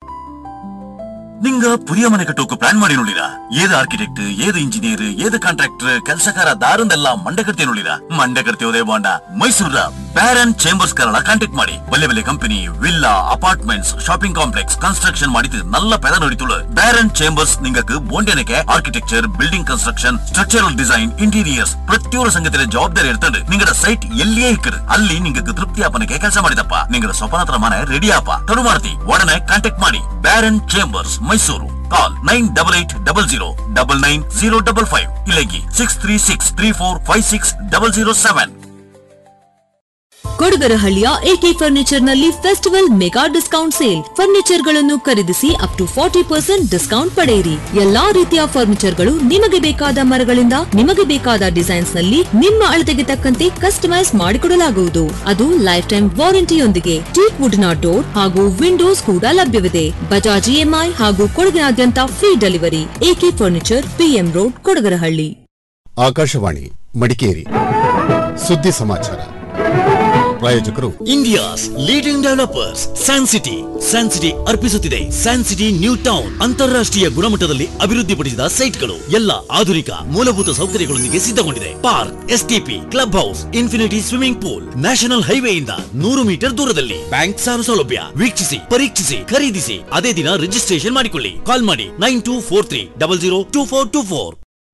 நீங்க புதிய மனை கட்டுக்கு பிளான் ಮಾಡಿ ನೋಡಿರಾ ಏದು ಆರ್ಕಿಟೆಕ್ಟ್ ಏದು ಇಂಜಿನಿಯರ್ ಏದು ಕಾಂಟ್ರಾಕ್ಟರ್ ಕೆಲಸಕಾರ ದಾರಂದೆಲ್ಲ ಮಂಡೆ ಕಟ್ತಿ ನೋಡಿರಾ ಮಂಡೆ ಕಟ್ತಿಯೋದೇ ಬಾಂಡ ಮೈಸೂರ ಬ್ಯಾರನ್ ಚೇಂಬರ್ಸ್ ಕರಣ ಕಾಂಟ್ಯಾಕ್ಟ್ ಮಾಡಿ ಬಲ್ಲೆ ಬಲ್ಲೆ company villa apartments shopping complex construction ಮಾಡಿದ್ದು நல்ல பெத நடித்துள்ள பேரன் சேம்பர்ஸ் നിങ്ങൾക്ക് ബോണ്ടിയനಕ್ಕೆ architecture building construction structural design interiors ಪ್ರತಿಯೊಂದು ಸಂಗತಿಯ ಜವಾಬ್ದಾರಿ ಇರ್ತದೆ ನಿಂಗಡ ಸೈಟ್ ಎಲ್ಲಿಯೇ ಇಕ್ಕದು ಅಲ್ಲಿ ನಿಂಗಕ್ಕೆ ತೃಪ್ತಿ ಆಪನಕ್ಕೆ ಕೆಲಸ ಮಾಡಿದಪ್ಪ ನಿಂಗಡ ಸ್ವಪ್ನತ್ರ ಮನೆ ರೆಡಿ ಆಪ ತಡು ಮಾಡ್ತಿ ಒಡನೆ ಕಾಂಟ್ಯಾಕ್ಟ್ ಮಾಡಿ Baron chambers Mysuru call nine double eight double zero double nine zero double five ಇಲ್ಲಗಿ six three six three four five six double zero seven ಕೊಡಗರಹಳ್ಳಿಯ ಎಕೆ ಫರ್ನಿಚರ್ ನಲ್ಲಿ festival mega discount sale furniture ಗಳನ್ನು ಖರೀದಿಸಿ up to forty percent discount ಪಡೆಯಿರಿ ಎಲ್ಲಾ ರೀತಿಯ ಫರ್ನಿಚರ್ ಗಳು ನಿಮಗೆ ಬೇಕಾದ ಮರಗಳಿಂದ ನಿಮಗೆ ಬೇಕಾದ ಡಿಸೈನ್ಸ್ ನಲ್ಲಿ ನಿಮ್ಮ ಅಳತೆಗೆ ತಕ್ಕಂತೆ ಕಸ್ಟಮೈಸ್ ಮಾಡಿಕೊಡಲಾಗುವುದು ಅದು ಲೈಫ್ ಟೈಮ್ ವಾರಂಟಿಯೊಂದಿಗೆ ಟೀಕ್ ವುಡ್ ನ ಡೋರ್ ಹಾಗೂ ವಿಂಡೋಸ್ ಕೂಡ ಲಭ್ಯವಿದೆ ಬಜಾಜ್ ಇಎಂಐ ಹಾಗೂ ಕೊಡಗಿನಾದ್ಯಂತ free delivery AK furniture PM road Kodagarahalli Akashvani Madikeri ಸುದ್ದಿ ಸಮಾಚಾರ ಪ್ರಾಯೋಜಕರು India's leading developers San City San City ಅರ್ಪಿಸುತ್ತಿದೆ ಸ್ಯಾನ್ ಸಿಟಿ ನ್ಯೂ ಟೌನ್ ಅಂತಾರಾಷ್ಟ್ರೀಯ ಗುಣಮಟ್ಟದಲ್ಲಿ ಅಭಿವೃದ್ಧಿಪಡಿಸಿದ ಸೈಟ್ಗಳು ಎಲ್ಲ ಆಧುನಿಕ ಮೂಲಭೂತ ಸೌಕರ್ಯಗಳೊಂದಿಗೆ ಸಿದ್ಧಗೊಂಡಿದೆ park STP club house infinity swimming pool national ಹೈವೇಯಿಂದ ನೂರು ಮೀಟರ್ ದೂರದಲ್ಲಿ ಬ್ಯಾಂಕ್ ಸಾಲ ಸೌಲಭ್ಯ ವೀಕ್ಷಿಸಿ ಪರೀಕ್ಷಿಸಿ ಖರೀದಿಸಿ ಅದೇ ದಿನ ರಿಜಿಸ್ಟ್ರೇಷನ್ ಮಾಡಿಕೊಳ್ಳಿ ಕಾಲ್ ಮಾಡಿ nine two four three double zero two four two four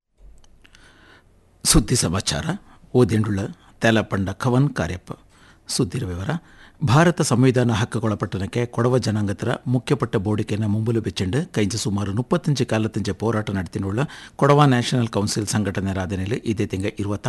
ಸುದ್ದಿ ಸಮಾಚಾರ ಓದೆಂಡುಳ್ಳ ತೇಲಪಂಡ ಖವನ್ ಕಾರ್ಯಪ್ಪ ಸುದ್ದಿರ ವಿವರ ಭಾರತ ಸಂವಿಧಾನ ಹಕ್ಕುಗಳ ಪಟ್ಟಣಕ್ಕೆ ಕೊಡವ ಜನಾಂಗತರ ಮುಖ್ಯಪಟ್ಟ ಬೋಡಿಕೆಯನ್ನು ಮುಂಬಲು ಬೆಚ್ಚಂಡು ಕೈಂಚ ಸುಮಾರು ಮುಪ್ಪತ್ತಂಚು ಕಾಲತ್ತಂಚ ಹೋರಾಟ ನಡೆತಿನುಳ್ಳ ಕೊಡವ ನ್ಯಾಷನಲ್ ಕೌನ್ಸಿಲ್ ಸಂಘಟನೆ ರಾಧನೆಯಲ್ಲಿ ಇದೇ ತಿಂಗ ಇರುವತ್ತ